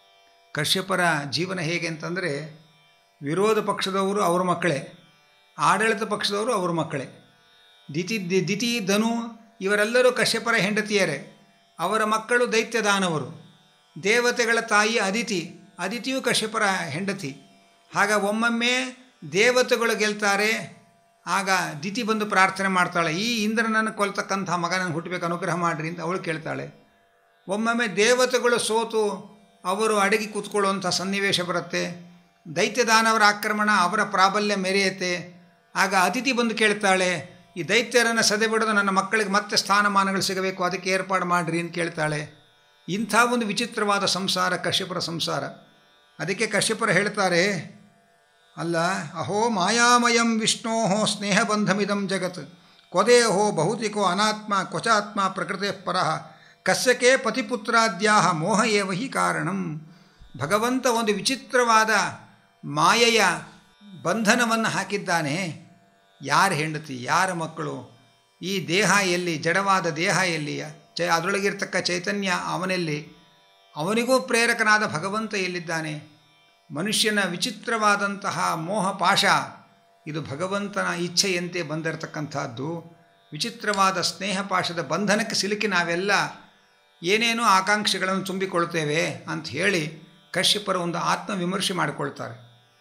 ಕಶ್ಯಪರ ಜೀವನ ಹೇಗೆ ಅಂತಂದರೆ ವಿರೋಧ ಪಕ್ಷದವರು ಅವ್ರ ಮಕ್ಕಳೇ ಆಡಳಿತ ಪಕ್ಷದವರು ಅವ್ರ ಮಕ್ಕಳೇ ದಿತಿ ದಿತಿ ಧನು ಇವರೆಲ್ಲರೂ ಕಶ್ಯಪರ ಹೆಂಡತಿಯರೇ ಅವರ ಮಕ್ಕಳು ದೈತ್ಯದಾನವರು ದೇವತೆಗಳ ತಾಯಿ ಅದಿತಿ ಅದಿತಿಯು ಕಶ್ಯಪರ ಹೆಂಡತಿ ಆಗ ಒಮ್ಮೊಮ್ಮೆ ದೇವತೆಗಳು ಗೆಲ್ತಾರೆ ಆಗ ದಿತಿ ಬಂದು ಪ್ರಾರ್ಥನೆ ಮಾಡ್ತಾಳೆ ಈ ಇಂದ್ರನನ್ನು ಕೊಲ್ತಕ್ಕಂಥ ಮಗ ನನಗೆ ಹುಟ್ಟಬೇಕು ಅನುಗ್ರಹ ಮಾಡಿರಿ ಅಂತ ಅವಳು ಕೇಳ್ತಾಳೆ ಒಮ್ಮೊಮ್ಮೆ ದೇವತೆಗಳು ಸೋತು ಅವರು ಅಡಗಿ ಕೂತ್ಕೊಳ್ಳುವಂಥ ಸನ್ನಿವೇಶ ಬರುತ್ತೆ ದೈತ್ಯದಾನವರ ಆಕ್ರಮಣ ಅವರ ಪ್ರಾಬಲ್ಯ ಮೆರೆಯುತ್ತೆ ಆಗ ಅತಿಥಿ ಬಂದು ಕೇಳ್ತಾಳೆ ಈ ದೈತ್ಯರನ್ನು ಸದೆ ಬಿಡೋದು ನನ್ನ ಮಕ್ಕಳಿಗೆ ಮತ್ತೆ ಸ್ಥಾನಮಾನಗಳು ಸಿಗಬೇಕು ಅದಕ್ಕೆ ಏರ್ಪಾಡು ಮಾಡಿರಿ ಅಂತ ಕೇಳ್ತಾಳೆ ಇಂಥ ಒಂದು ವಿಚಿತ್ರವಾದ ಸಂಸಾರ ಕಶ್ಯಪರ ಸಂಸಾರ ಅದಕ್ಕೆ ಕಶ್ಯಪರ ಹೇಳ್ತಾರೆ ಅಲ್ಲ ಅಹೋ ಮಾಯಾಮಯಂ ವಿಷ್ಣೋ ಸ್ನೇಹಬಂಧಮಿದಂ ಜಗತ್ ಕ್ವದೇಹೋ ಭೌತಿಕೋ ಅನಾತ್ಮ ಕ್ವಚಾತ್ಮ ಪ್ರಕೃತೆ ಪರಃ ಕಸ್ಯಕೆ ಪತಿಪುತ್ರಾದ್ಯಾ ಮೋಹ ಏವ ಹಿ ಕಾರಣಂ ಭಗವಂತ ಒಂದು ವಿಚಿತ್ರವಾದ ಮಾಯೆಯ ಬಂಧನವನ್ನು ಹಾಕಿದ್ದಾನೆ ಯಾರ ಹೆಂಡತಿ ಯಾರ ಮಕ್ಕಳು ಈ ದೇಹ ಎಲ್ಲಿ ಜಡವಾದ ದೇಹ ಎಲ್ಲಿ ಚ ಅದರೊಳಗಿರ್ತಕ್ಕ ಚೈತನ್ಯ ಅವನಲ್ಲಿ ಅವನಿಗೂ ಪ್ರೇರಕನಾದ ಭಗವಂತ ಎಲ್ಲಿದ್ದಾನೆ ಮನುಷ್ಯನ ವಿಚಿತ್ರವಾದಂತಹ ಮೋಹ ಪಾಶ ಇದು ಭಗವಂತನ ಇಚ್ಛೆಯಂತೆ ಬಂದಿರತಕ್ಕಂಥದ್ದು ವಿಚಿತ್ರವಾದ ಸ್ನೇಹ ಪಾಶದ ಬಂಧನಕ್ಕೆ ಸಿಲುಕಿ ನಾವೆಲ್ಲ ಏನೇನೋ ಆಕಾಂಕ್ಷೆಗಳನ್ನು ತುಂಬಿಕೊಳ್ತೇವೆ ಅಂತ ಹೇಳಿ ಕಶ್ಯಪರ ಒಂದು ಆತ್ಮವಿಮರ್ಶೆ ಮಾಡಿಕೊಳ್ತಾರೆ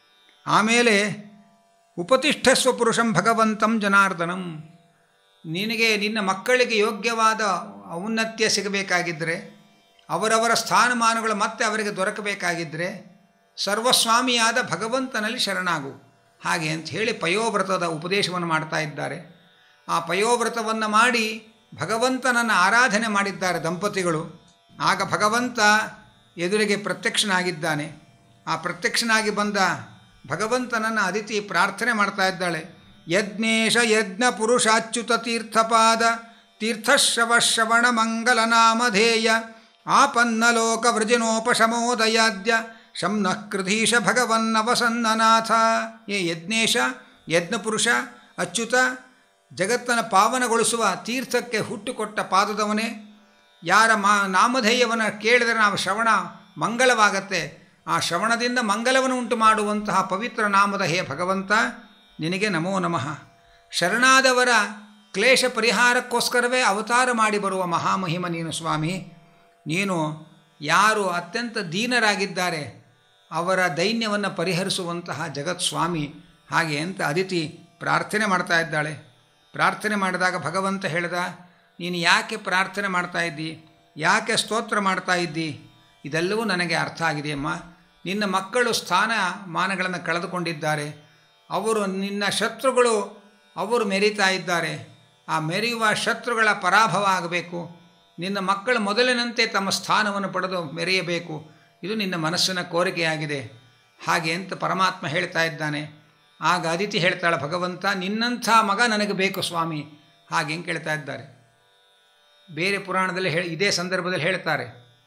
ಆಮೇಲೆ ಉಪತಿಷ್ಠಸ್ವ ಪುರುಷಂ ಭಗವಂತಂ ಜನಾರ್ದನಂ ನಿನಗೆ ನಿನ್ನ ಮಕ್ಕಳಿಗೆ ಯೋಗ್ಯವಾದ ಔನ್ನತ್ಯ ಸಿಗಬೇಕಾಗಿದ್ದರೆ ಅವರವರ ಸ್ಥಾನಮಾನಗಳು ಮತ್ತೆ ಅವರಿಗೆ ದೊರಕಬೇಕಾಗಿದ್ದರೆ ಸರ್ವಸ್ವಾಮಿಯಾದ ಭಗವಂತನಲ್ಲಿ ಶರಣಾಗು ಹಾಗೆ ಅಂತ ಹೇಳಿ ಪಯೋವ್ರತದ ಉಪದೇಶವನ್ನು ಮಾಡ್ತಾ ಇದ್ದಾರೆ ಆ ಪಯೋವ್ರತವನ್ನು ಮಾಡಿ ಭಗವಂತನನ್ನು ಆರಾಧನೆ ಮಾಡಿದ್ದಾರೆ ದಂಪತಿಗಳು ಆಗ ಭಗವಂತ ಎದುರಿಗೆ ಪ್ರತ್ಯಕ್ಷನಾಗಿದ್ದಾನೆ ಆ ಪ್ರತ್ಯಕ್ಷನಾಗಿ ಬಂದ ಭಗವಂತನನ್ನು ಅದಿತಿ ಪ್ರಾರ್ಥನೆ ಮಾಡ್ತಾ ಇದ್ದಾಳೆ ಯಜ್ಞೇಶ ಯಜ್ಞ ಪುರುಷಾಚ್ಯುತ ತೀರ್ಥಪಾದ ತೀರ್ಥಶ್ರವ ಶ್ರವಣ ಮಂಗಲನಾಮಧೇಯ ಆಪನ್ನಲೋಕ ವೃಜಿನೋಪಶಮೋದಯಾದ್ಯ ಶಂನಃ ಕೃಧೀಶ ಭಗವನ್ನವಸನ್ನನಾಥ ಏ ಯಜ್ಞೇಶ ಯಜ್ಞಪುರುಷ ಅಚ್ಯುತ ಜಗತ್ತನ್ನು ಪಾವನಗೊಳಿಸುವ ತೀರ್ಥಕ್ಕೆ ಹುಟ್ಟುಕೊಟ್ಟ ಪಾದದವನೇ ಯಾರ ಮಾ ನಾಮಧೇಯವನ್ನು ಕೇಳಿದರೆ ನಾವು ಶ್ರವಣ ಮಂಗಳವಾಗತ್ತೆ ಆ ಶ್ರವಣದಿಂದ ಮಂಗಲವನ್ನು ಉಂಟು ಮಾಡುವಂತಹ ಪವಿತ್ರ ನಾಮದ ಹೇ ಭಗವಂತ ನಿನಗೆ ನಮೋ ನಮಃ ಶರಣಾದವರ ಕ್ಲೇಶ ಪರಿಹಾರಕ್ಕೋಸ್ಕರವೇ ಅವತಾರ ಮಾಡಿ ಬರುವ ಮಹಾಮಹಿಮ ನೀನು ಸ್ವಾಮಿ ನೀನು ಯಾರು ಅತ್ಯಂತ ದೀನರಾಗಿದ್ದಾರೆ ಅವರ ದೈನ್ಯವನ್ನು ಪರಿಹರಿಸುವಂತಹ ಜಗತ್ ಸ್ವಾಮಿ ಹಾಗೆ ಅಂತ ಅದಿತಿ ಪ್ರಾರ್ಥನೆ ಮಾಡ್ತಾ ಇದ್ದಾಳೆ ಪ್ರಾರ್ಥನೆ ಮಾಡಿದಾಗ ಭಗವಂತ ಹೇಳ್ದ ನೀನು ಯಾಕೆ ಪ್ರಾರ್ಥನೆ ಮಾಡ್ತಾ ಇದ್ದಿ ಯಾಕೆ ಸ್ತೋತ್ರ ಮಾಡ್ತಾ ಇದ್ದಿ ಇದೆಲ್ಲವೂ ನನಗೆ ಅರ್ಥ ಆಗಿದೆಯಮ್ಮ ನಿನ್ನ ಮಕ್ಕಳು ಸ್ಥಾನ ಮಾನಗಳನ್ನು ಕಳೆದುಕೊಂಡಿದ್ದಾರೆ ಅವರು ನಿನ್ನ ಶತ್ರುಗಳು ಅವರು ಮೆರೀತಾ ಇದ್ದಾರೆ ಆ ಮೆರೆಯುವ ಶತ್ರುಗಳ ಪರಾಭವ ಆಗಬೇಕು ನಿನ್ನ ಮಕ್ಕಳು ಮೊದಲಿನಂತೆ ತಮ್ಮ ಸ್ಥಾನವನ್ನು ಪಡೆದು ಮೆರೆಯಬೇಕು ಇದು ನಿನ್ನ ಮನಸ್ಸಿನ ಕೋರಿಕೆಯಾಗಿದೆ ಹಾಗೆ ಅಂತ ಪರಮಾತ್ಮ ಹೇಳ್ತಾ ಇದ್ದಾನೆ ಆಗ ಅದಿತಿ ಹೇಳ್ತಾಳೆ ಭಗವಂತ ನಿನ್ನಂಥ ಮಗ ನನಗೆ ಬೇಕು ಸ್ವಾಮಿ ಹಾಗೆ ಹೆಂಗೆ ಕೇಳ್ತಾ ಇದ್ದಾರೆ ಬೇರೆ ಪುರಾಣದಲ್ಲಿ ಹೇಳಿ ಇದೇ ಸಂದರ್ಭದಲ್ಲಿ ಹೇಳ್ತಾರೆ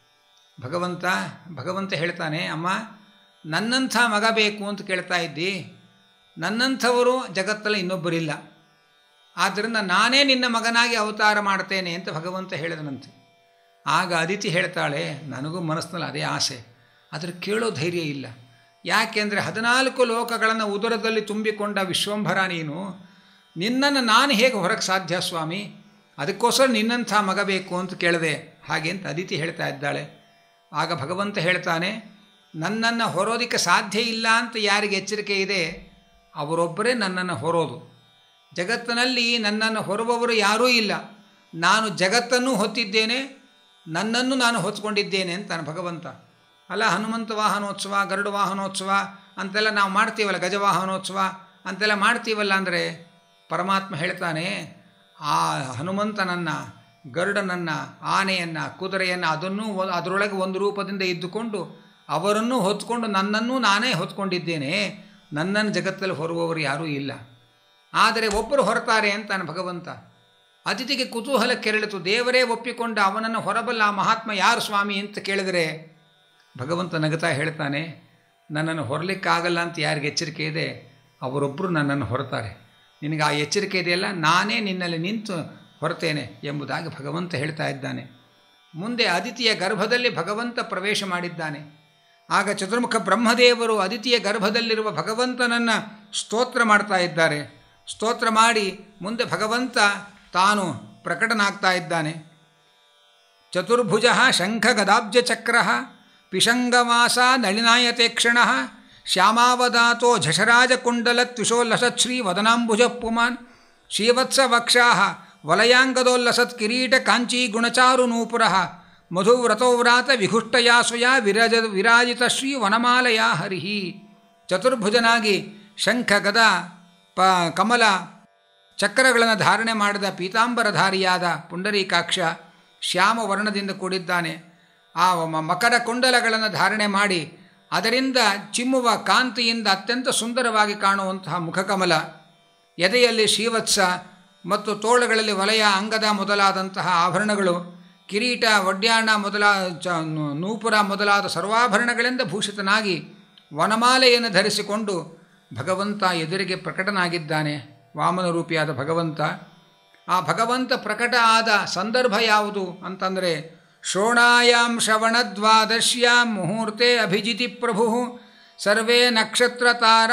ಭಗವಂತ ಭಗವಂತ ಹೇಳ್ತಾನೆ ಅಮ್ಮ ನನ್ನಂಥ ಮಗ ಬೇಕು ಅಂತ ಕೇಳ್ತಾ ಇದ್ದಿ ನನ್ನಂಥವರು ಜಗತ್ತಲ್ಲಿ ಇನ್ನೊಬ್ಬರಿಲ್ಲ ಆದ್ದರಿಂದ ನಾನೇ ನಿನ್ನ ಮಗನಾಗಿ ಅವತಾರ ಮಾಡ್ತೇನೆ ಅಂತ ಭಗವಂತ ಹೇಳಿದನಂತೆ ಆಗ ಅದಿತಿ ಹೇಳ್ತಾಳೆ ನನಗೂ ಮನಸ್ಸಿನಲ್ಲಿ ಅದೇ ಆಸೆ ಆದರೆ ಕೇಳೋ ಧೈರ್ಯ ಇಲ್ಲ ಯಾಕೆಂದರೆ ಹದಿನಾಲ್ಕು ಲೋಕಗಳನ್ನು ಉದರದಲ್ಲಿ ತುಂಬಿಕೊಂಡ ವಿಶ್ವಂಭರ ನೀನು ನಿನ್ನನ್ನು ನಾನು ಹೇಗೆ ಹೊರಗೆ ಸಾಧ್ಯ ಸ್ವಾಮಿ ಅದಕ್ಕೋಸ್ಕರ ನಿನ್ನಂಥ ಮಗ ಬೇಕು ಅಂತ ಕೇಳಿದೆ ಹಾಗೆ ಅಂತ ಅದಿತಿ ಹೇಳ್ತಾ ಇದ್ದಾಳೆ ಆಗ ಭಗವಂತ ಹೇಳ್ತಾನೆ ನನ್ನನ್ನು ಹೊರೋದಕ್ಕೆ ಸಾಧ್ಯ ಇಲ್ಲ ಅಂತ ಯಾರಿಗೆ ಎಚ್ಚರಿಕೆ ಇದೆ ಅವರೊಬ್ಬರೇ ನನ್ನನ್ನು ಹೊರೋದು ಜಗತ್ತಿನಲ್ಲಿ ನನ್ನನ್ನು ಹೊರುವವರು ಯಾರೂ ಇಲ್ಲ ನಾನು ಜಗತ್ತನ್ನು ಹೊತ್ತಿದ್ದೇನೆ ನನ್ನನ್ನು ನಾನು ಹೊತ್ಕೊಂಡಿದ್ದೇನೆ ಅಂತಾನೆ ಭಗವಂತ ಅಲ್ಲ ಹನುಮಂತ ವಾಹನೋತ್ಸವ ಗರುಡ ವಾಹನೋತ್ಸವ ಅಂತೆಲ್ಲ ನಾವು ಮಾಡ್ತೀವಲ್ಲ ಗಜವಾಹನೋತ್ಸವ ಅಂತೆಲ್ಲ ಮಾಡ್ತೀವಲ್ಲ ಅಂದರೆ ಪರಮಾತ್ಮ ಹೇಳ್ತಾನೆ ಆ ಹನುಮಂತನನ್ನು ಗರುಡನನ್ನು ಆನೆಯನ್ನು ಕುದುರೆಯನ್ನು ಅದನ್ನು ಅದರೊಳಗೆ ಒಂದು ರೂಪದಿಂದ ಇದ್ದುಕೊಂಡು ಅವರನ್ನು ಹೊತ್ಕೊಂಡು ನನ್ನನ್ನು ನಾನೇ ಹೊತ್ಕೊಂಡಿದ್ದೇನೆ ನನ್ನನ್ನು ಜಗತ್ತಲ್ಲಿ ಹೊರುವವರು ಯಾರೂ ಇಲ್ಲ ಆದರೆ ಒಬ್ಬರು ಹೊರತಾರೆ ಅಂತಾನೆ ಭಗವಂತ ಅತಿಥಿಗೆ ಕುತೂಹಲ ಕೆರಳಿತು ದೇವರೇ ಒಪ್ಪಿಕೊಂಡ ಅವನನ್ನು ಹೊರಬಲ್ಲ ಆ ಮಹಾತ್ಮ ಯಾರು ಸ್ವಾಮಿ ಅಂತ ಕೇಳಿದರೆ ಭಗವಂತ ನಗತಾ ಹೇಳ್ತಾನೆ ನನ್ನನ್ನು ಹೊರಲಿಕ್ಕಾಗಲ್ಲ ಅಂತ ಯಾರಿಗೆ ಎಚ್ಚರಿಕೆ ಇದೆ ಅವರೊಬ್ಬರು ನನ್ನನ್ನು ಹೊರತಾರೆ ನಿನಗೆ ಆ ಎಚ್ಚರಿಕೆ ಇದೆಯಲ್ಲ ನಾನೇ ನಿನ್ನಲ್ಲಿ ನಿಂತು ಹೊರತೇನೆ ಎಂಬುದಾಗಿ ಭಗವಂತ ಹೇಳ್ತಾ ಇದ್ದಾನೆ ಮುಂದೆ ಅದಿತಿಯ ಗರ್ಭದಲ್ಲಿ ಭಗವಂತ ಪ್ರವೇಶ ಮಾಡಿದ್ದಾನೆ ಆಗ ಚತುರ್ಮುಖ ಬ್ರಹ್ಮದೇವರು ಅದಿತಿಯ ಗರ್ಭದಲ್ಲಿರುವ ಭಗವಂತನನ್ನು ಸ್ತೋತ್ರ ಮಾಡ್ತಾ ಇದ್ದಾರೆ ಸ್ತೋತ್ರ ಮಾಡಿ ಮುಂದೆ ಭಗವಂತ ತಾನು ಪ್ರಕಟನಾಗ್ತಾ ಇದ್ದಾನೆ ಚತುರ್ಭುಜ ಶಂಖಗದಾಬ್ಜಚಕ್ರ ಪಿಶಂಗವಾಸ ನಳಿನಾಯತೆ ಕ್ಷಣ ಶ್ಯಾಮಾವದಾತೋ ಝಷರಾಜಕುಂಡಲತ್ವಿಷೋಲ್ಲಸತ್ ಶ್ರೀ ವದನಾಂಬುಜ ಪುಮಾನ್ ಶ್ರೀವತ್ಸವಕ್ಷಾ ವಲಯಾಂಗದೋಲ್ಲಸತ್ ಕಿರೀಟ ಕಾಂಚೀ ಗುಣಚಾರು ನೂಪುರ ಮಧುವ್ರತೋವ್ರಾತ ವಿಘುಷ್ಟಯಾ ಸ್ವಯಾ ವಿರಜ ವಿರಾಜಿತ ಶ್ರೀ ವನಮಾಲಯ ಹರಿಹಿ ಚತುರ್ಭುಜನಾಗಿ ಶಂಖ ಗದ ಪ ಕಮಲ ಚಕ್ರಗಳನ್ನು ಧಾರಣೆ ಮಾಡಿದ ಪೀತಾಂಬರಧಾರಿಯಾದ ಪುಂಡರೀಕಾಕ್ಷ ಶ್ಯಾಮ ವರ್ಣದಿಂದ ಕೂಡಿದ್ದಾನೆ ಆ ಮ- ಮಕರ ಕುಂಡಲಗಳನ್ನು ಧಾರಣೆ ಮಾಡಿ ಅದರಿಂದ ಚಿಮ್ಮುವ ಕಾಂತಿಯಿಂದ ಅತ್ಯಂತ ಸುಂದರವಾಗಿ ಕಾಣುವಂತಹ ಮುಖಕಮಲ ಎದೆಯಲ್ಲಿ ಶ್ರೀವತ್ಸ ಮತ್ತು ತೋಳುಗಳಲ್ಲಿ ವಲಯ ಅಂಗದ ಮೊದಲಾದಂತಹ ಆಭರಣಗಳು ಕಿರೀಟ ಒಡ್ಯಾಣ ಮೊದಲಾದ ಚ ನೂ- ನೂಪುರ ಮೊದಲಾದ ಸರ್ವಾಭರಣಗಳಿಂದ ಭೂಷಿತನಾಗಿ ವನಮಾಲೆಯನ್ನು ಧರಿಸಿಕೊಂಡು ಭಗವಂತ ಎದುರಿಗೆ ಪ್ರಕಟನಾಗಿದ್ದಾನೆ ವಾಮನ ರೂಪಿಯಾದ ಭಗವಂತ ಆ ಭಗವಂತ ಪ್ರಕಟ ಆದ ಸಂದರ್ಭ ಯಾವುದು ಅಂತಂದರೆ ಶ್ರೋಣಾಯಾಂ ಶ್ರವಣದ್ವಾದಶ್ಯಾಂ ಮುಹೂರ್ತೆ ಅಭಿಜಿತಿ ಪ್ರಭು ಸರ್ವೇ ನಕ್ಷತ್ರ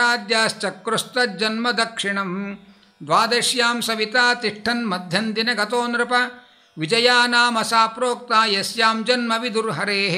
ತಾರಾದ್ಯಾಶ್ಚಕ್ರುಸ್ತಜ್ಜನ್ಮ ದಕ್ಷಿಣಂ ದ್ವಾದಶ್ಯಾಂ ಸವಿತಾ ತಿಷ್ಠನ್ ಮಧ್ಯಂದಿನ ಗತೋ ನೃಪ ವಿಜಯಾ ನಾಮ ಸಾ ಪ್ರೋಕ್ತ ಯಸ್ಯಾಂ ಜನ್ಮ ವಿದುರ್ಹರೇಃ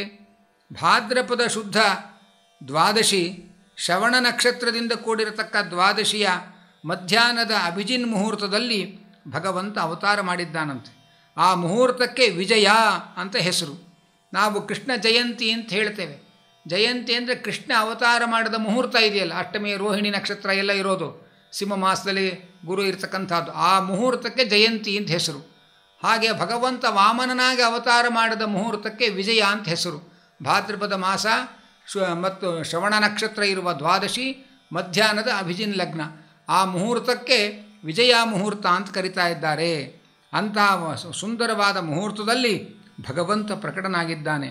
ಭಾದ್ರಪದ ಶುದ್ಧ ದ್ವಾದಶಿ ಶ್ರವಣ ನಕ್ಷತ್ರದಿಂದ ಕೂಡಿರತಕ್ಕ ದ್ವಾದಶಿಯ ಮಧ್ಯಾಹ್ನದ ಅಭಿಜಿನ್ ಮುಹೂರ್ತದಲ್ಲಿ ಭಗವಂತ ಅವತಾರ ಮಾಡಿದ್ದಾನಂತೆ ಆ ಮುಹೂರ್ತಕ್ಕೆ ವಿಜಯ ಅಂತ ಹೆಸರು ನಾವು ಕೃಷ್ಣ ಜಯಂತಿ ಅಂತ ಹೇಳ್ತೇವೆ ಜಯಂತಿ ಅಂದರೆ ಕೃಷ್ಣ ಅವತಾರ ಮಾಡಿದ ಮುಹೂರ್ತ ಇದೆಯಲ್ಲ ಅಷ್ಟಮಿ ರೋಹಿಣಿ ನಕ್ಷತ್ರ ಎಲ್ಲ ಇರೋದು ಸಿಂಹ ಮಾಸದಲ್ಲಿ ಗುರು ಇರ್ತಕ್ಕಂಥದ್ದು ಆ ಮುಹೂರ್ತಕ್ಕೆ ಜಯಂತಿ ಅಂತ ಹೆಸರು ಹಾಗೆ ಭಗವಂತ ವಾಮನನಾಗಿ ಅವತಾರ ಮಾಡಿದ ಮುಹೂರ್ತಕ್ಕೆ ವಿಜಯ ಅಂತ ಹೆಸರು ಭಾದ್ರಪದ ಮಾಸ ಶ್ವ ಮತ್ತು ಶ್ರವಣ ನಕ್ಷತ್ರ ಇರುವ ದ್ವಾದಶಿ ಮಧ್ಯಾಹ್ನದ ಅಭಿಜಿನ್ ಲಗ್ನ ಆ ಮುಹೂರ್ತಕ್ಕೆ ವಿಜಯ ಮುಹೂರ್ತ ಅಂತ ಕರಿತಾ ಇದ್ದಾರೆ ಅಂತಹ ವ- ಸುಂದರವಾದ ಮುಹೂರ್ತದಲ್ಲಿ ಭಗವಂತ ಪ್ರಕಟನಾಗಿದ್ದಾನೆ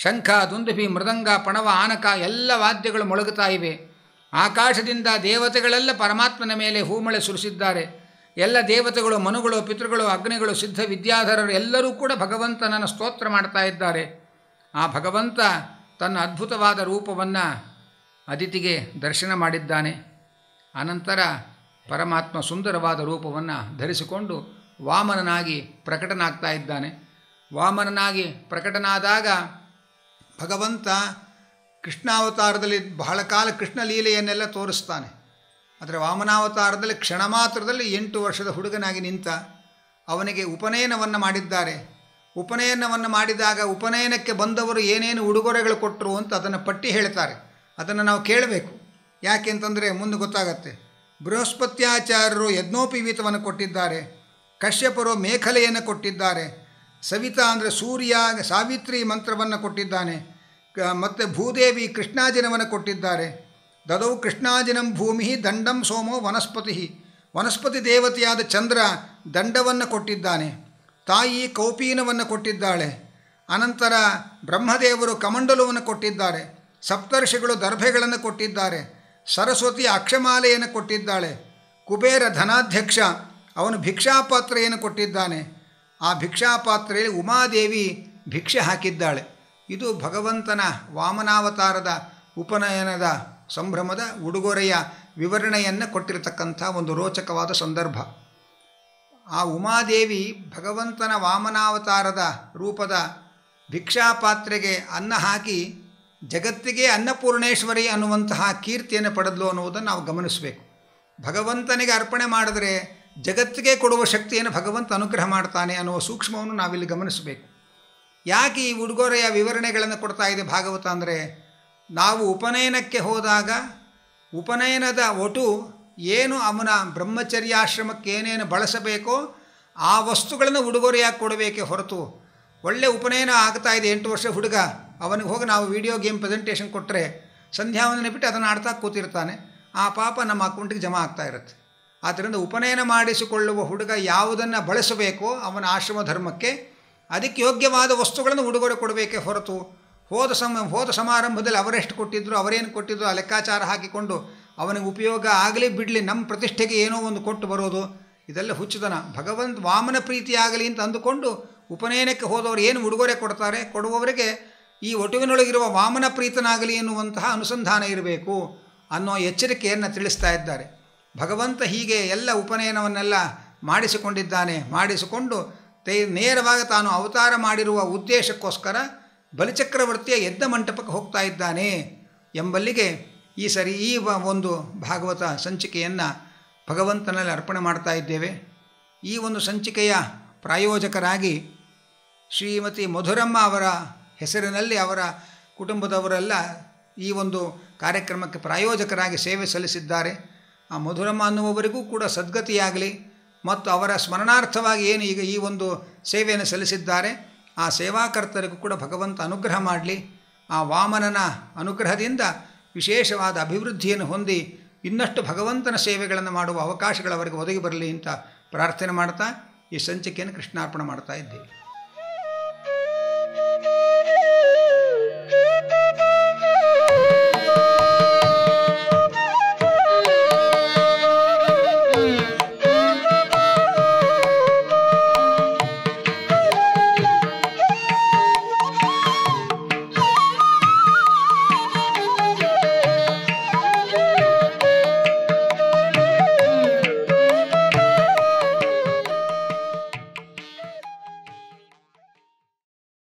ಶಂಖ ದುಂದುಭಿ ಮೃದಂಗ ಪಣವ ಆನಕ ಎಲ್ಲ ವಾದ್ಯಗಳು ಮೊಳಗುತ್ತಾ ಇವೆ ಆಕಾಶದಿಂದ ದೇವತೆಗಳೆಲ್ಲ ಪರಮಾತ್ಮನ ಮೇಲೆ ಹೂಮಳೆ ಸುರಿಸಿದ್ದಾರೆ ಎಲ್ಲ ದೇವತೆಗಳು ಮನುಗಳು ಪಿತೃಗಳು ಅಗ್ನಿಗಳು ಸಿದ್ಧ ವಿದ್ಯಾಧರರು ಎಲ್ಲರೂ ಕೂಡ ಭಗವಂತನನ್ನು ಸ್ತೋತ್ರ ಮಾಡ್ತಾ ಇದ್ದಾರೆ ಆ ಭಗವಂತ ತನ್ನ ಅದ್ಭುತವಾದ ರೂಪವನ್ನು ಅದಿತಿಗೆ ದರ್ಶನ ಮಾಡಿದ್ದಾನೆ ಅನಂತರ ಪರಮಾತ್ಮ ಸುಂದರವಾದ ರೂಪವನ್ನು ಧರಿಸಿಕೊಂಡು ವಾಮನನಾಗಿ ಪ್ರಕಟನಾಗ್ತಾ ಇದ್ದಾನೆ ವಾಮನನಾಗಿ ಪ್ರಕಟನಾದಾಗ ಭಗವಂತ ಕೃಷ್ಣಾವತಾರದಲ್ಲಿ ಬಹಳ ಕಾಲ ಕೃಷ್ಣ ಲೀಲೆಯನ್ನೆಲ್ಲ ತೋರಿಸ್ತಾನೆ ಆದರೆ ವಾಮನಾವತಾರದಲ್ಲಿ ಕ್ಷಣ ಮಾತ್ರದಲ್ಲಿ ಎಂಟು ವರ್ಷದ ಹುಡುಗನಾಗಿ ನಿಂತ ಅವನಿಗೆ ಉಪನಯನವನ್ನು ಮಾಡಿದ್ದಾರೆ ಉಪನಯನವನ್ನು ಮಾಡಿದಾಗ ಉಪನಯನಕ್ಕೆ ಬಂದವರು ಏನೇನು ಉಡುಗೊರೆಗಳು ಕೊಟ್ಟರು ಅಂತ ಅದನ್ನು ಪಟ್ಟಿ ಹೇಳ್ತಾರೆ ಅದನ್ನು ನಾವು ಕೇಳಬೇಕು ಯಾಕೆ ಅಂತಂದರೆ ಮುಂದೆ ಗೊತ್ತಾಗತ್ತೆ ಬೃಹಸ್ಪತ್ಯಾಚಾರ್ಯರು ಯಜ್ಞೋಪವೀತವನ್ನು ಕೊಟ್ಟಿದ್ದಾರೆ ಕಶ್ಯಪರು ಮೇಖಲೆಯನ್ನು ಕೊಟ್ಟಿದ್ದಾರೆ ಸವಿತಾ ಅಂದರೆ ಸೂರ್ಯ ಸಾವಿತ್ರಿ ಮಂತ್ರವನ್ನು ಕೊಟ್ಟಿದ್ದಾನೆ ಕ- ಮತ್ತು ಭೂದೇವಿ ಕೃಷ್ಣಾಜಿನವನ್ನು ಕೊಟ್ಟಿದ್ದಾರೆ ದದೌ ಕೃಷ್ಣಾಜಿನಂ ಭೂಮಿ ದಂಡಂ ಸೋಮೋ ವನಸ್ಪತಿ ವನಸ್ಪತಿ ದೇವತೆಯಾದ ಚಂದ್ರ ದಂಡವನ್ನು ಕೊಟ್ಟಿದ್ದಾನೆ ತಾಯಿ ಕೌಪೀನವನ್ನು ಕೊಟ್ಟಿದ್ದಾಳೆ ಅನಂತರ ಬ್ರಹ್ಮದೇವರು ಕಮಂಡಲವನ್ನು ಕೊಟ್ಟಿದ್ದಾರೆ ಸಪ್ತರ್ಷಿಗಳು ದರ್ಭೆಗಳನ್ನು ಕೊಟ್ಟಿದ್ದಾರೆ ಸರಸ್ವತಿ ಅಕ್ಷಮಾಲೆಯನ್ನು ಕೊಟ್ಟಿದ್ದಾಳೆ ಕುಬೇರ ಧನಾಧ್ಯಕ್ಷ ಅವನು ಭಿಕ್ಷಾಪಾತ್ರೆಯನ್ನು ಕೊಟ್ಟಿದ್ದಾನೆ ಆ ಭಿಕ್ಷಾಪಾತ್ರೆಯಲ್ಲಿ ಉಮಾದೇವಿ ಭಿಕ್ಷೆ ಹಾಕಿದ್ದಾಳೆ ಇದು ಭಗವಂತನ ವಾಮನಾವತಾರದ ಉಪನಯನದ ಸಂಭ್ರಮದ ಉಡುಗೊರೆಯ ವಿವರಣೆಯನ್ನು ಕೊಟ್ಟಿರತಕ್ಕಂಥ ಒಂದು ರೋಚಕವಾದ ಸಂದರ್ಭ ಆ ಉಮಾದೇವಿ ಭಗವಂತನ ವಾಮನಾವತಾರದ ರೂಪದ ಭಿಕ್ಷಾಪಾತ್ರೆಗೆ ಅನ್ನ ಹಾಕಿ ಜಗತ್ತಿಗೆ ಅನ್ನಪೂರ್ಣೇಶ್ವರಿ ಅನ್ನುವಂತಹ ಕೀರ್ತಿಯನ್ನು ಪಡೆದ್ಲು ಅನ್ನುವುದನ್ನು ನಾವು ಗಮನಿಸಬೇಕು ಭಗವಂತನಿಗೆ ಅರ್ಪಣೆ ಮಾಡಿದರೆ ಜಗತ್ತಿಗೆ ಕೊಡುವ ಶಕ್ತಿಯನ್ನು ಭಗವಂತ ಅನುಗ್ರಹ ಮಾಡ್ತಾನೆ ಅನ್ನುವ ಸೂಕ್ಷ್ಮವನ್ನು ನಾವಿಲ್ಲಿ ಗಮನಿಸಬೇಕು ಯಾಕೆ ಈ ಉಡುಗೊರೆಯ ವಿವರಣೆಗಳನ್ನು ಕೊಡ್ತಾ ಇದೆ ಭಾಗವತ ಅಂದರೆ ನಾವು ಉಪನಯನಕ್ಕೆ ಹೋದಾಗ ಉಪನಯನದ ಒಟು ಏನು ಅವನ ಬ್ರಹ್ಮಚರ್ಯಾಶ್ರಮಕ್ಕೆ ಏನೇನು ಬಳಸಬೇಕೋ ಆ ವಸ್ತುಗಳನ್ನು ಉಡುಗೊರೆಯಾಗಿ ಕೊಡಬೇಕೇ ಹೊರತು ಒಳ್ಳೆ ಉಪನಯನ ಆಗ್ತಾ ಇದೆ ಎಂಟು ವರ್ಷ ಹುಡುಗ ಅವನಿಗೆ ಹೋಗಿ ನಾವು ವಿಡಿಯೋ ಗೇಮ್ ಪ್ರೆಸೆಂಟೇಷನ್ ಕೊಟ್ಟರೆ ಸಂಧ್ಯಾವಂದನೆ ಬಿಟ್ಟು ಅದನ್ನು ಆಡ್ತಾ ಕೂತಿರ್ತಾನೆ ಆ ಪಾಪ ನಮ್ಮ ಅಕೌಂಟಿಗೆ ಜಮಾ ಆಗ್ತಾ ಇರುತ್ತೆ ಆದ್ದರಿಂದ ಉಪನಯನ ಮಾಡಿಸಿಕೊಳ್ಳುವ ಹುಡುಗ ಯಾವುದನ್ನು ಬಳಸಬೇಕೋ ಅವನ ಆಶ್ರಮ ಧರ್ಮಕ್ಕೆ ಅದಕ್ಕೆ ಯೋಗ್ಯವಾದ ವಸ್ತುಗಳನ್ನು ಉಡುಗೊರೆ ಕೊಡಬೇಕೇ ಹೊರತು ಹೋದ ಸಮ ಹೋದ ಸಮಾರಂಭದಲ್ಲಿ ಅವರೆಷ್ಟು ಕೊಟ್ಟಿದ್ರು ಅವರೇನು ಕೊಟ್ಟಿದ್ರು ಆ ಲೆಕ್ಕಾಚಾರ ಹಾಕಿಕೊಂಡು ಅವನಿಗೆ ಉಪಯೋಗ ಆಗಲಿ ಬಿಡಲಿ ನಮ್ಮ ಪ್ರತಿಷ್ಠೆಗೆ ಏನೋ ಒಂದು ಕೊಟ್ಟು ಬರೋದು ಇದೆಲ್ಲ ಹುಚ್ಚುತನ ಭಗವಂತ ವಾಮನ ಪ್ರೀತಿ ಆಗಲಿ ಅಂತ ಅಂದುಕೊಂಡು ಉಪನಯನಕ್ಕೆ ಹೋದವರು ಏನು ಉಡುಗೊರೆ ಕೊಡ್ತಾರೆ ಕೊಡುವವರಿಗೆ ಈ ಒಟುವಿನೊಳಗಿರುವ ವಾಮನ ಪ್ರೀತನಾಗಲಿ ಎನ್ನುವಂತಹ ಅನುಸಂಧಾನ ಇರಬೇಕು ಅನ್ನೋ ಎಚ್ಚರಿಕೆಯನ್ನು ತಿಳಿಸ್ತಾ ಇದ್ದಾರೆ ಭಗವಂತ ಹೀಗೆ ಎಲ್ಲ ಉಪನಯನವನ್ನೆಲ್ಲ ಮಾಡಿಸಿಕೊಂಡಿದ್ದಾನೆ ಮಾಡಿಸಿಕೊಂಡು ತೇ ನೇರವಾಗಿ ತಾನು ಅವತಾರ ಮಾಡಿರುವ ಉದ್ದೇಶಕ್ಕೋಸ್ಕರ ಬಲಿಚಕ್ರವರ್ತಿಯ ಯಜ್ಞ ಮಂಟಪಕ್ಕೆ ಹೋಗ್ತಾ ಇದ್ದಾನೆ ಎಂಬಲ್ಲಿಗೆ ಈ ಸರಿ ಈ ವ- ಒಂದು ಭಾಗವತ ಸಂಚಿಕೆಯನ್ನು ಭಗವಂತನಲ್ಲಿ ಅರ್ಪಣೆ ಮಾಡ್ತಾ ಇದ್ದೇವೆ ಈ ಒಂದು ಸಂಚಿಕೆಯ ಪ್ರಾಯೋಜಕರಾಗಿ ಶ್ರೀಮತಿ ಮಧುರಮ್ಮ ಅವರ ಹೆಸರಿನಲ್ಲಿ ಅವರ ಕುಟುಂಬದವರೆಲ್ಲ ಈ ಒಂದು ಕಾರ್ಯಕ್ರಮಕ್ಕೆ ಪ್ರಾಯೋಜಕರಾಗಿ ಸೇವೆ ಸಲ್ಲಿಸಿದ್ದಾರೆ ಆ ಮಧುರಮ್ಮ ಅನ್ನುವವರಿಗೂ ಕೂಡ ಸದ್ಗತಿಯಾಗಲಿ ಮತ್ತು ಅವರ ಸ್ಮರಣಾರ್ಥವಾಗಿ ಏನು ಈಗ ಈ ಒಂದು ಸೇವೆಯನ್ನು ಸಲ್ಲಿಸಿದ್ದಾರೆ ಆ ಸೇವಾಕರ್ತರಿಗೂ ಕೂಡ ಭಗವಂತ ಅನುಗ್ರಹ ಮಾಡಲಿ ಆ ವಾಮನನ ಅನುಗ್ರಹದಿಂದ ವಿಶೇಷವಾದ ಅಭಿವೃದ್ಧಿಯನ್ನು ಹೊಂದಿ ಇನ್ನಷ್ಟು ಭಗವಂತನ ಸೇವೆಗಳನ್ನು ಮಾಡುವ ಅವಕಾಶಗಳು ಅವರಿಗೆ ಒದಗಿ ಬರಲಿ ಅಂತ ಪ್ರಾರ್ಥನೆ ಮಾಡ್ತಾ ಈ ಸಂಚಿಕೆಯನ್ನು ಕೃಷ್ಣಾರ್ಪಣೆ ಮಾಡ್ತಾ ಇದ್ದೇವೆ